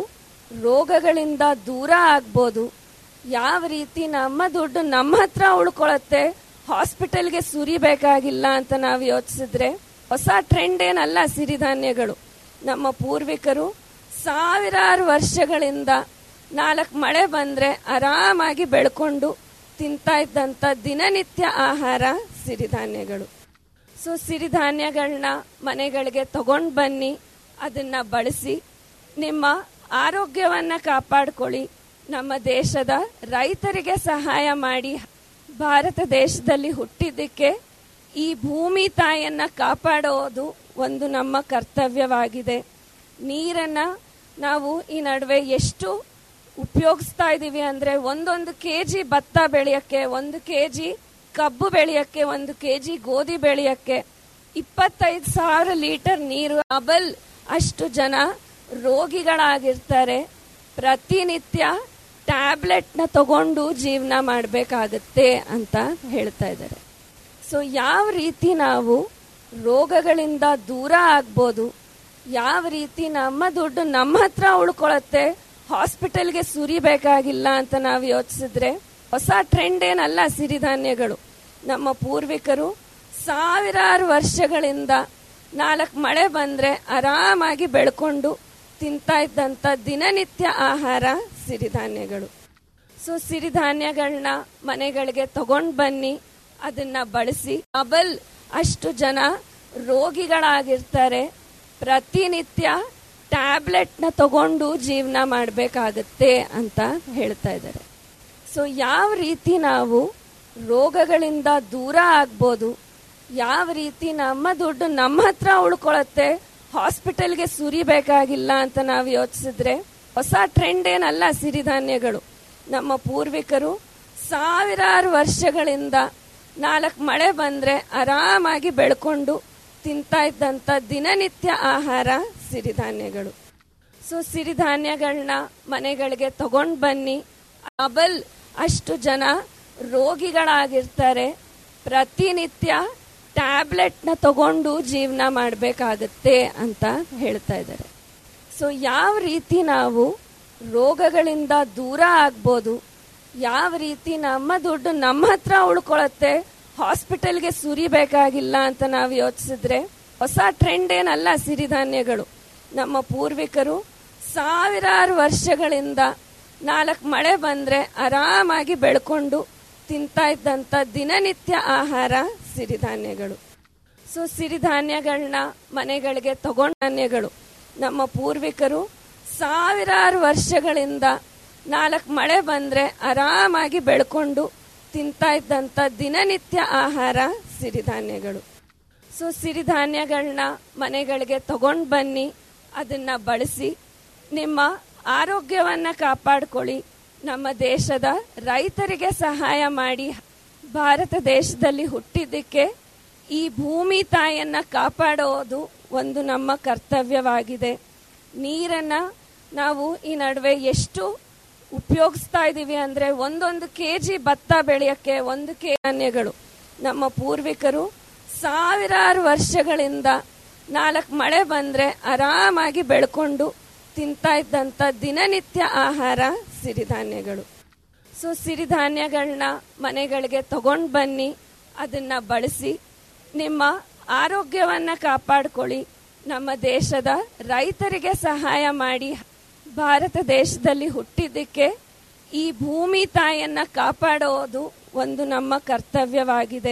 ರೋಗಗಳಿಂದ ದೂರ ಆಗ್ಬೋದು ಯಾವ ರೀತಿ ನಮ್ಮ ದುಡ್ಡು ನಮ್ಮ ಹತ್ರ ಉಳ್ಕೊಳತ್ತೆ ಹಾಸ್ಪಿಟಲ್ಗೆ ಸುರಿಬೇಕಾಗಿಲ್ಲ ಅಂತ ನಾವು ಯೋಚಿಸಿದ್ರೆ ಹೊಸ ಟ್ರೆಂಡ್ ಏನಲ್ಲ ಸಿರಿಧಾನ್ಯಗಳು ನಮ್ಮ ಪೂರ್ವಿಕರು ಸಾವಿರಾರು ವರ್ಷಗಳಿಂದ ನಾಲ್ಕು ಮಳೆ ಬಂದ್ರೆ ಆರಾಮಾಗಿ ಬೆಳ್ಕೊಂಡು ತಿಂತಾ ಇದ್ದಂತ ದಿನನಿತ್ಯ ಆಹಾರ ಸಿರಿಧಾನ್ಯಗಳು ಸೊ ಸಿರಿಧಾನ್ಯಗಳನ್ನ ಮನೆಗಳಿಗೆ ತಗೊಂಡ್ ಬನ್ನಿ ಅದನ್ನ ಬಳಸಿ ನಿಮ್ಮ ಆರೋಗ್ಯವನ್ನ ಕಾಪಾಡ್ಕೊಳ್ಳಿ ನಮ್ಮ ದೇಶದ ರೈತರಿಗೆ ಸಹಾಯ ಮಾಡಿ ಭಾರತ ದೇಶದಲ್ಲಿ ಹುಟ್ಟಿದ್ದಕ್ಕೆ ಈ ಭೂಮಿ ತಾಯಿಯನ್ನ ಕಾಪಾಡೋದು ಒಂದು ನಮ್ಮ ಕರ್ತವ್ಯವಾಗಿದೆ ನೀರನ್ನ ನಾವು ಈ ನಡುವೆ ಎಷ್ಟು ಉಪಯೋಗಿಸ್ತಾ ಇದೀವಿ ಅಂದ್ರೆ ಒಂದೊಂದು ಕೆಜಿ ಭತ್ತ ಬೆಳೆಯಕ್ಕೆ ಒಂದು ಕೆಜಿ ಕಬ್ಬು ಬೆಳೆಯಕ್ಕೆ ಒಂದು ಕೆಜಿ ಗೋಧಿ ಬೆಳೆಯಕ್ಕೆ ಇಪ್ಪತ್ತೈದು ಸಾವಿರ ಲೀಟರ್ ನೀರು ಅಬಲ್ ಅಷ್ಟು ಜನ ರೋಗಿಗಳಾಗಿರ್ತಾರೆ ಪ್ರತಿನಿತ್ಯ ಟ್ಯಾಬ್ಲೆಟ್ ನ ತಗೊಂಡು ಜೀವನ ಮಾಡಬೇಕಾಗತ್ತೆ ಅಂತ ಹೇಳ್ತಾ ಇದ್ದಾರೆ ಸೊ ಯಾವ ರೀತಿ ನಾವು ರೋಗಗಳಿಂದ ದೂರ ಆಗ್ಬೋದು ಯಾವ ರೀತಿ ನಮ್ಮ ದುಡ್ಡು ನಮ್ಮ ಹತ್ರ ಉಳ್ಕೊಳತ್ತೆ ಹಾಸ್ಪಿಟಲ್ಗೆ ಸುರಿಬೇಕಾಗಿಲ್ಲ ಅಂತ ನಾವು ಯೋಚಿಸಿದ್ರೆ ಹೊಸ ಟ್ರೆಂಡ್ ಏನಲ್ಲ ಸಿರಿಧಾನ್ಯಗಳು ನಮ್ಮ ಪೂರ್ವಿಕರು ಸಾವಿರಾರು ವರ್ಷಗಳಿಂದ ನಾಲ್ಕು ಮಳೆ ಬಂದ್ರೆ ಆರಾಮಾಗಿ ಬೆಳ್ಕೊಂಡು ತಿಂತಾ ಇದ್ದಂತ ದಿನನಿತ್ಯ ಆಹಾರ ಸಿರಿಧಾನ್ಯಗಳು ಸೊ ಸಿರಿಧಾನ್ಯಗಳನ್ನ ಮನೆಗಳಿಗೆ ತಗೊಂಡ್ ಬನ್ನಿ ಅದನ್ನ ಬಳಸಿ ಡಬಲ್ ಅಷ್ಟು ಜನ ರೋಗಿಗಳಾಗಿರ್ತಾರೆ ಪ್ರತಿನಿತ್ಯ ಟ್ಯಾಬ್ಲೆಟ್ ನ ತಗೊಂಡು ಜೀವನ ಮಾಡಬೇಕಾಗತ್ತೆ ಅಂತ ಹೇಳ್ತಾ ಇದ್ದಾರೆ ಸೊ ಯಾವ ರೀತಿ ನಾವು ರೋಗಗಳಿಂದ ದೂರ ಆಗ್ಬೋದು ಯಾವ ರೀತಿ ನಮ್ಮ ದುಡ್ಡು ನಮ್ಮ ಹತ್ರ ಉಳ್ಕೊಳತ್ತೆ ಹಾಸ್ಪಿಟಲ್ಗೆ ಸುರಿಬೇಕಾಗಿಲ್ಲ ಅಂತ ನಾವು ಯೋಚಿಸಿದ್ರೆ ಹೊಸ ಟ್ರೆಂಡ್ ಏನಲ್ಲ ಸಿರಿಧಾನ್ಯಗಳು ನಮ್ಮ ಪೂರ್ವಿಕರು ಸಾವಿರಾರು ವರ್ಷಗಳಿಂದ ನಾಲ್ಕು ಮಳೆ ಬಂದ್ರೆ ಆರಾಮಾಗಿ ಬೆಳ್ಕೊಂಡು ತಿಂತಾ ಇದ್ದಂತ ದಿನನಿತ್ಯ ಆಹಾರ ಸಿರಿಧಾನ್ಯಗಳು ಸೊ ಸಿರಿಧಾನ್ಯಗಳನ್ನ ಮನೆಗಳಿಗೆ ತಗೊಂಡ್ ಬನ್ನಿ ಡಬಲ್ ಅಷ್ಟು ಜನ ರೋಗಿಗಳಾಗಿರ್ತಾರೆ ಪ್ರತಿನಿತ್ಯ ಟ್ಯಾಬ್ಲೆಟ್ ನ ತಗೊಂಡು ಜೀವನ ಮಾಡಬೇಕಾಗತ್ತೆ ಅಂತ ಹೇಳ್ತಾ ಇದ್ದಾರೆ ಸೊ ಯಾವ ರೀತಿ ನಾವು ರೋಗಗಳಿಂದ ದೂರ ಆಗ್ಬೋದು ಯಾವ ರೀತಿ ನಮ್ಮ ದುಡ್ಡು ನಮ್ಮ ಹತ್ರ ಉಳ್ಕೊಳತ್ತೆ ಹಾಸ್ಪಿಟಲ್ಗೆ ಸುರಿಬೇಕಾಗಿಲ್ಲ ಅಂತ ನಾವು ಯೋಚಿಸಿದ್ರೆ ಹೊಸ ಟ್ರೆಂಡ್ ಏನಲ್ಲ ಸಿರಿಧಾನ್ಯಗಳು ನಮ್ಮ ಪೂರ್ವಿಕರು ಸಾವಿರಾರು ವರ್ಷಗಳಿಂದ ನಾಲ್ಕು ಮಳೆ ಬಂದ್ರೆ ಆರಾಮಾಗಿ ಬೆಳ್ಕೊಂಡು ತಿಂತಾ ಇದ್ದಂತ ದಿನನಿತ್ಯ ಆಹಾರ ಸಿರಿಧಾನ್ಯಗಳು ಸೊ ಸಿರಿಧಾನ್ಯಗಳನ್ನ ಮನೆಗಳಿಗೆ ತಗೊಂಡ ಧಾನ್ಯಗಳು ನಮ್ಮ ಪೂರ್ವಿಕರು ಸಾವಿರಾರು ವರ್ಷಗಳಿಂದ ನಾಲ್ಕು ಮಳೆ ಬಂದ್ರೆ ಆರಾಮಾಗಿ ಬೆಳ್ಕೊಂಡು ತಿಂತಾ ಇದ್ದಂತ ದಿನನಿತ್ಯ ಆಹಾರ ಸಿರಿಧಾನ್ಯಗಳು ಸೊ ಸಿರಿಧಾನ್ಯಗಳನ್ನ ಮನೆಗಳಿಗೆ ತಗೊಂಡ್ ಬನ್ನಿ ಅದನ್ನ ಬಳಸಿ ನಿಮ್ಮ ಆರೋಗ್ಯವನ್ನ ಕಾಪಾಡ್ಕೊಳ್ಳಿ ನಮ್ಮ ದೇಶದ ರೈತರಿಗೆ ಸಹಾಯ ಮಾಡಿ ಭಾರತ ದೇಶದಲ್ಲಿ ಹುಟ್ಟಿದ್ದಕ್ಕೆ ಈ ಭೂಮಿ ತಾಯಿಯನ್ನ ಕಾಪಾಡೋದು ಒಂದು ನಮ್ಮ ಕರ್ತವ್ಯವಾಗಿದೆ ನೀರನ್ನ ನಾವು ಈ ನಡುವೆ ಎಷ್ಟು ಉಪಯೋಗಿಸ್ತಾ ಇದ್ದೀವಿ ಅಂದ್ರೆ ಒಂದೊಂದು ಕೆ ಜಿ ಭತ್ತ ಬೆಳೆಯಕ್ಕೆ ಒಂದು ಕೆ ಧಾನ್ಯಗಳು ನಮ್ಮ ಪೂರ್ವಿಕರು ಸಾವಿರಾರು ವರ್ಷಗಳಿಂದ ನಾಲ್ಕು ಮಳೆ ಬಂದ್ರೆ ಆರಾಮಾಗಿ ಬೆಳ್ಕೊಂಡು ತಿಂತಾ ಇದ್ದಂತ ದಿನನಿತ್ಯ ಆಹಾರ ಸಿರಿಧಾನ್ಯಗಳು ಸೊ ಸಿರಿಧಾನ್ಯಗಳನ್ನ ಮನೆಗಳಿಗೆ ತಗೊಂಡು ಬನ್ನಿ ಅದನ್ನ ಬಳಸಿ ನಿಮ್ಮ ಆರೋಗ್ಯವನ್ನ ಕಾಪಾಡ್ಕೊಳ್ಳಿ ನಮ್ಮ ದೇಶದ ರೈತರಿಗೆ ಸಹಾಯ ಮಾಡಿ ಭಾರತ ದೇಶದಲ್ಲಿ ಹುಟ್ಟಿದ್ದಕ್ಕೆ ಈ ಭೂಮಿ ತಾಯಿಯನ್ನ ಕಾಪಾಡೋದು ಒಂದು ನಮ್ಮ ಕರ್ತವ್ಯವಾಗಿದೆ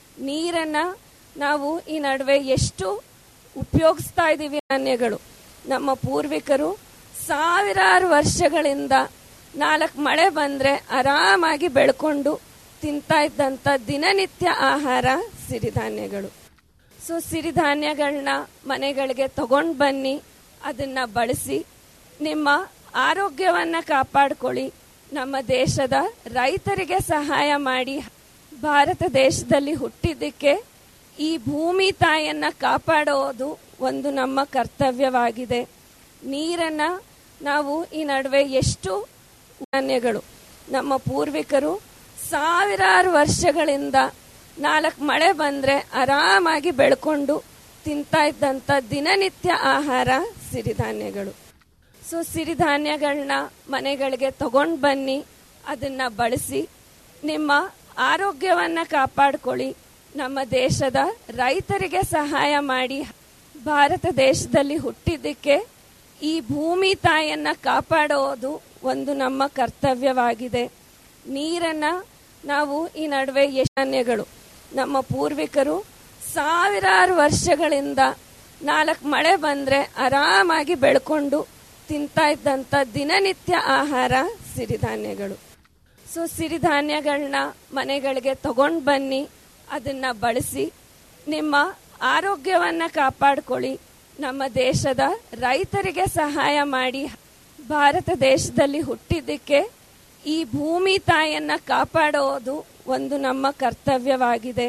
ನೀರನ್ನ ನಾವು ಈ ನಡುವೆ ಎಷ್ಟು ಉಪಯೋಗಿಸ್ತಾ ಇದ್ದೀವಿ ಧಾನ್ಯಗಳು ನಮ್ಮ ಪೂರ್ವಿಕರು ಸಾವಿರಾರು ವರ್ಷಗಳಿಂದ ನಾಲ್ಕು ಮಳೆ ಬಂದ್ರೆ ಆರಾಮಾಗಿ ಬೆಳ್ಕೊಂಡು ತಿಂತಾ ಇದ್ದಂತ ದಿನನಿತ್ಯ ಆಹಾರ ಸಿರಿಧಾನ್ಯಗಳು ಸೊ ಸಿರಿಧಾನ್ಯಗಳನ್ನ ಮನೆಗಳಿಗೆ ತಗೊಂಡು ಬನ್ನಿ ಅದನ್ನ ಬಳಸಿ ನಿಮ್ಮ ಆರೋಗ್ಯವನ್ನ ಕಾಪಾಡ್ಕೊಳ್ಳಿ ನಮ್ಮ ದೇಶದ ರೈತರಿಗೆ ಸಹಾಯ ಮಾಡಿ ಭಾರತ ದೇಶದಲ್ಲಿ ಹುಟ್ಟಿದ್ದಕ್ಕೆ ಈ ಭೂಮಿ ತಾಯಿಯನ್ನ ಕಾಪಾಡೋದು ಒಂದು ನಮ್ಮ ಕರ್ತವ್ಯವಾಗಿದೆ ನೀರನ್ನ ನಾವು ಈ ನಡುವೆ ಎಷ್ಟು ಧಾನ್ಯಗಳು ನಮ್ಮ ಪೂರ್ವಿಕರು ಸಾವಿರಾರು ವರ್ಷಗಳಿಂದ ನಾಲ್ಕು ಮಳೆ ಬಂದ್ರೆ ಆರಾಮಾಗಿ ಬೆಳ್ಕೊಂಡು ತಿಂತಾ ಇದ್ದಂತ ದಿನನಿತ್ಯ ಆಹಾರ ಸಿರಿಧಾನ್ಯಗಳು ಸೊ ಸಿರಿಧಾನ್ಯಗಳನ್ನ ಮನೆಗಳಿಗೆ ತಗೊಂಡು ಬನ್ನಿ ಅದನ್ನ ಬಳಸಿ ನಿಮ್ಮ ಆರೋಗ್ಯವನ್ನ ಕಾಪಾಡ್ಕೊಳ್ಳಿ ನಮ್ಮ ದೇಶದ ರೈತರಿಗೆ ಸಹಾಯ ಮಾಡಿ ಭಾರತ ದೇಶದಲ್ಲಿ ಹುಟ್ಟಿದ್ದಕ್ಕೆ ಈ ಭೂಮಿ ತಾಯಿಯನ್ನ ಕಾಪಾಡೋದು ಒಂದು ನಮ್ಮ ಕರ್ತವ್ಯವಾಗಿದೆ ನೀರನ್ನ ನಾವು ಈ ನಡುವೆ ಧಾನ್ಯಗಳು ನಮ್ಮ ಪೂರ್ವಿಕರು ಸಾವಿರಾರು ವರ್ಷಗಳಿಂದ ನಾಲ್ಕು ಮಳೆ ಬಂದ್ರೆ ಆರಾಮಾಗಿ ಬೆಳ್ಕೊಂಡು ತಿಂತಾ ಇದ್ದಂತ ದಿನನಿತ್ಯ ಆಹಾರ ಸಿರಿಧಾನ್ಯಗಳು ಸೊ ಸಿರಿಧಾನ್ಯಗಳನ್ನ ಮನೆಗಳಿಗೆ ತಗೊಂಡು ಬನ್ನಿ ಅದನ್ನ ಬಳಸಿ ನಿಮ್ಮ ಆರೋಗ್ಯವನ್ನ ಕಾಪಾಡ್ಕೊಳ್ಳಿ ನಮ್ಮ ದೇಶದ ರೈತರಿಗೆ ಸಹಾಯ ಮಾಡಿ ಭಾರತ ದೇಶದಲ್ಲಿ ಹುಟ್ಟಿದ್ದಕ್ಕೆ ಈ ಭೂಮಿ ತಾಯಿಯನ್ನ ಕಾಪಾಡೋದು ಒಂದು ನಮ್ಮ ಕರ್ತವ್ಯವಾಗಿದೆ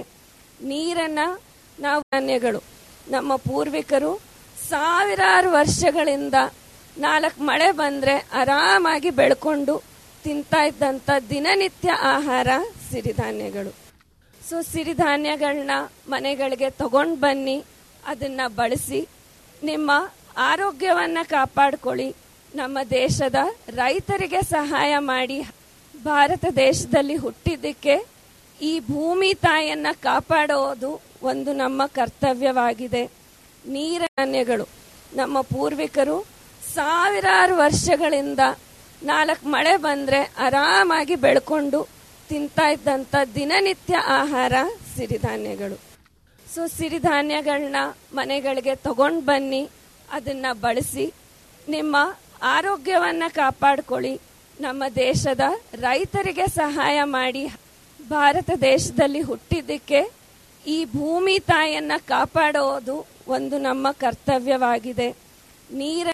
ನೀರನ್ನ ನಾವು ಧಾನ್ಯಗಳು ನಮ್ಮ ಪೂರ್ವಿಕರು ಸಾವಿರಾರು ವರ್ಷಗಳಿಂದ ನಾಲ್ಕು ಮಳೆ ಬಂದ್ರೆ ಆರಾಮಾಗಿ ಬೆಳ್ಕೊಂಡು ತಿಂತಾ ಇದ್ದಂತ ದಿನನಿತ್ಯ ಆಹಾರ ಸಿರಿಧಾನ್ಯಗಳು ಸೊ ಸಿರಿಧಾನ್ಯಗಳನ್ನ ಮನೆಗಳಿಗೆ ತಗೊಂಡು ಬನ್ನಿ ಅದನ್ನ ಬಳಸಿ ನಿಮ್ಮ ಆರೋಗ್ಯವನ್ನ ಕಾಪಾಡ್ಕೊಳ್ಳಿ ನಮ್ಮ ದೇಶದ ರೈತರಿಗೆ ಸಹಾಯ ಮಾಡಿ ಭಾರತ ದೇಶದಲ್ಲಿ ಹುಟ್ಟಿದ್ದಕ್ಕೆ ಈ ಭೂಮಿ ತಾಯಿಯನ್ನ ಕಾಪಾಡೋದು ಒಂದು ನಮ್ಮ ಕರ್ತವ್ಯವಾಗಿದೆ ನೀರನ್ಯಗಳು ನಮ್ಮ ಪೂರ್ವಿಕರು ಸಾವಿರಾರು ವರ್ಷಗಳಿಂದ ನಾಲ್ಕು ಮಳೆ ಬಂದ್ರೆ ಆರಾಮಾಗಿ ಬೆಳ್ಕೊಂಡು ತಿಂತಾ ಇದ್ದಂತ ದಿನನಿತ್ಯ ಆಹಾರ ಸಿರಿಧಾನ್ಯಗಳು ಸೊ ಸಿರಿಧಾನ್ಯಗಳನ್ನ ಮನೆಗಳಿಗೆ ತಗೊಂಡು ಬನ್ನಿ ಅದನ್ನ ಬಳಸಿ ನಿಮ್ಮ ಆರೋಗ್ಯವನ್ನ ಕಾಪಾಡ್ಕೊಳ್ಳಿ ನಮ್ಮ ದೇಶದ ರೈತರಿಗೆ ಸಹಾಯ ಮಾಡಿ ಭಾರತ ದೇಶದಲ್ಲಿ ಹುಟ್ಟಿದ್ದಕ್ಕೆ ಈ ಭೂಮಿ ತಾಯಿಯನ್ನ ಕಾಪಾಡೋದು ಒಂದು ನಮ್ಮ ಕರ್ತವ್ಯವಾಗಿದೆ ನೀರ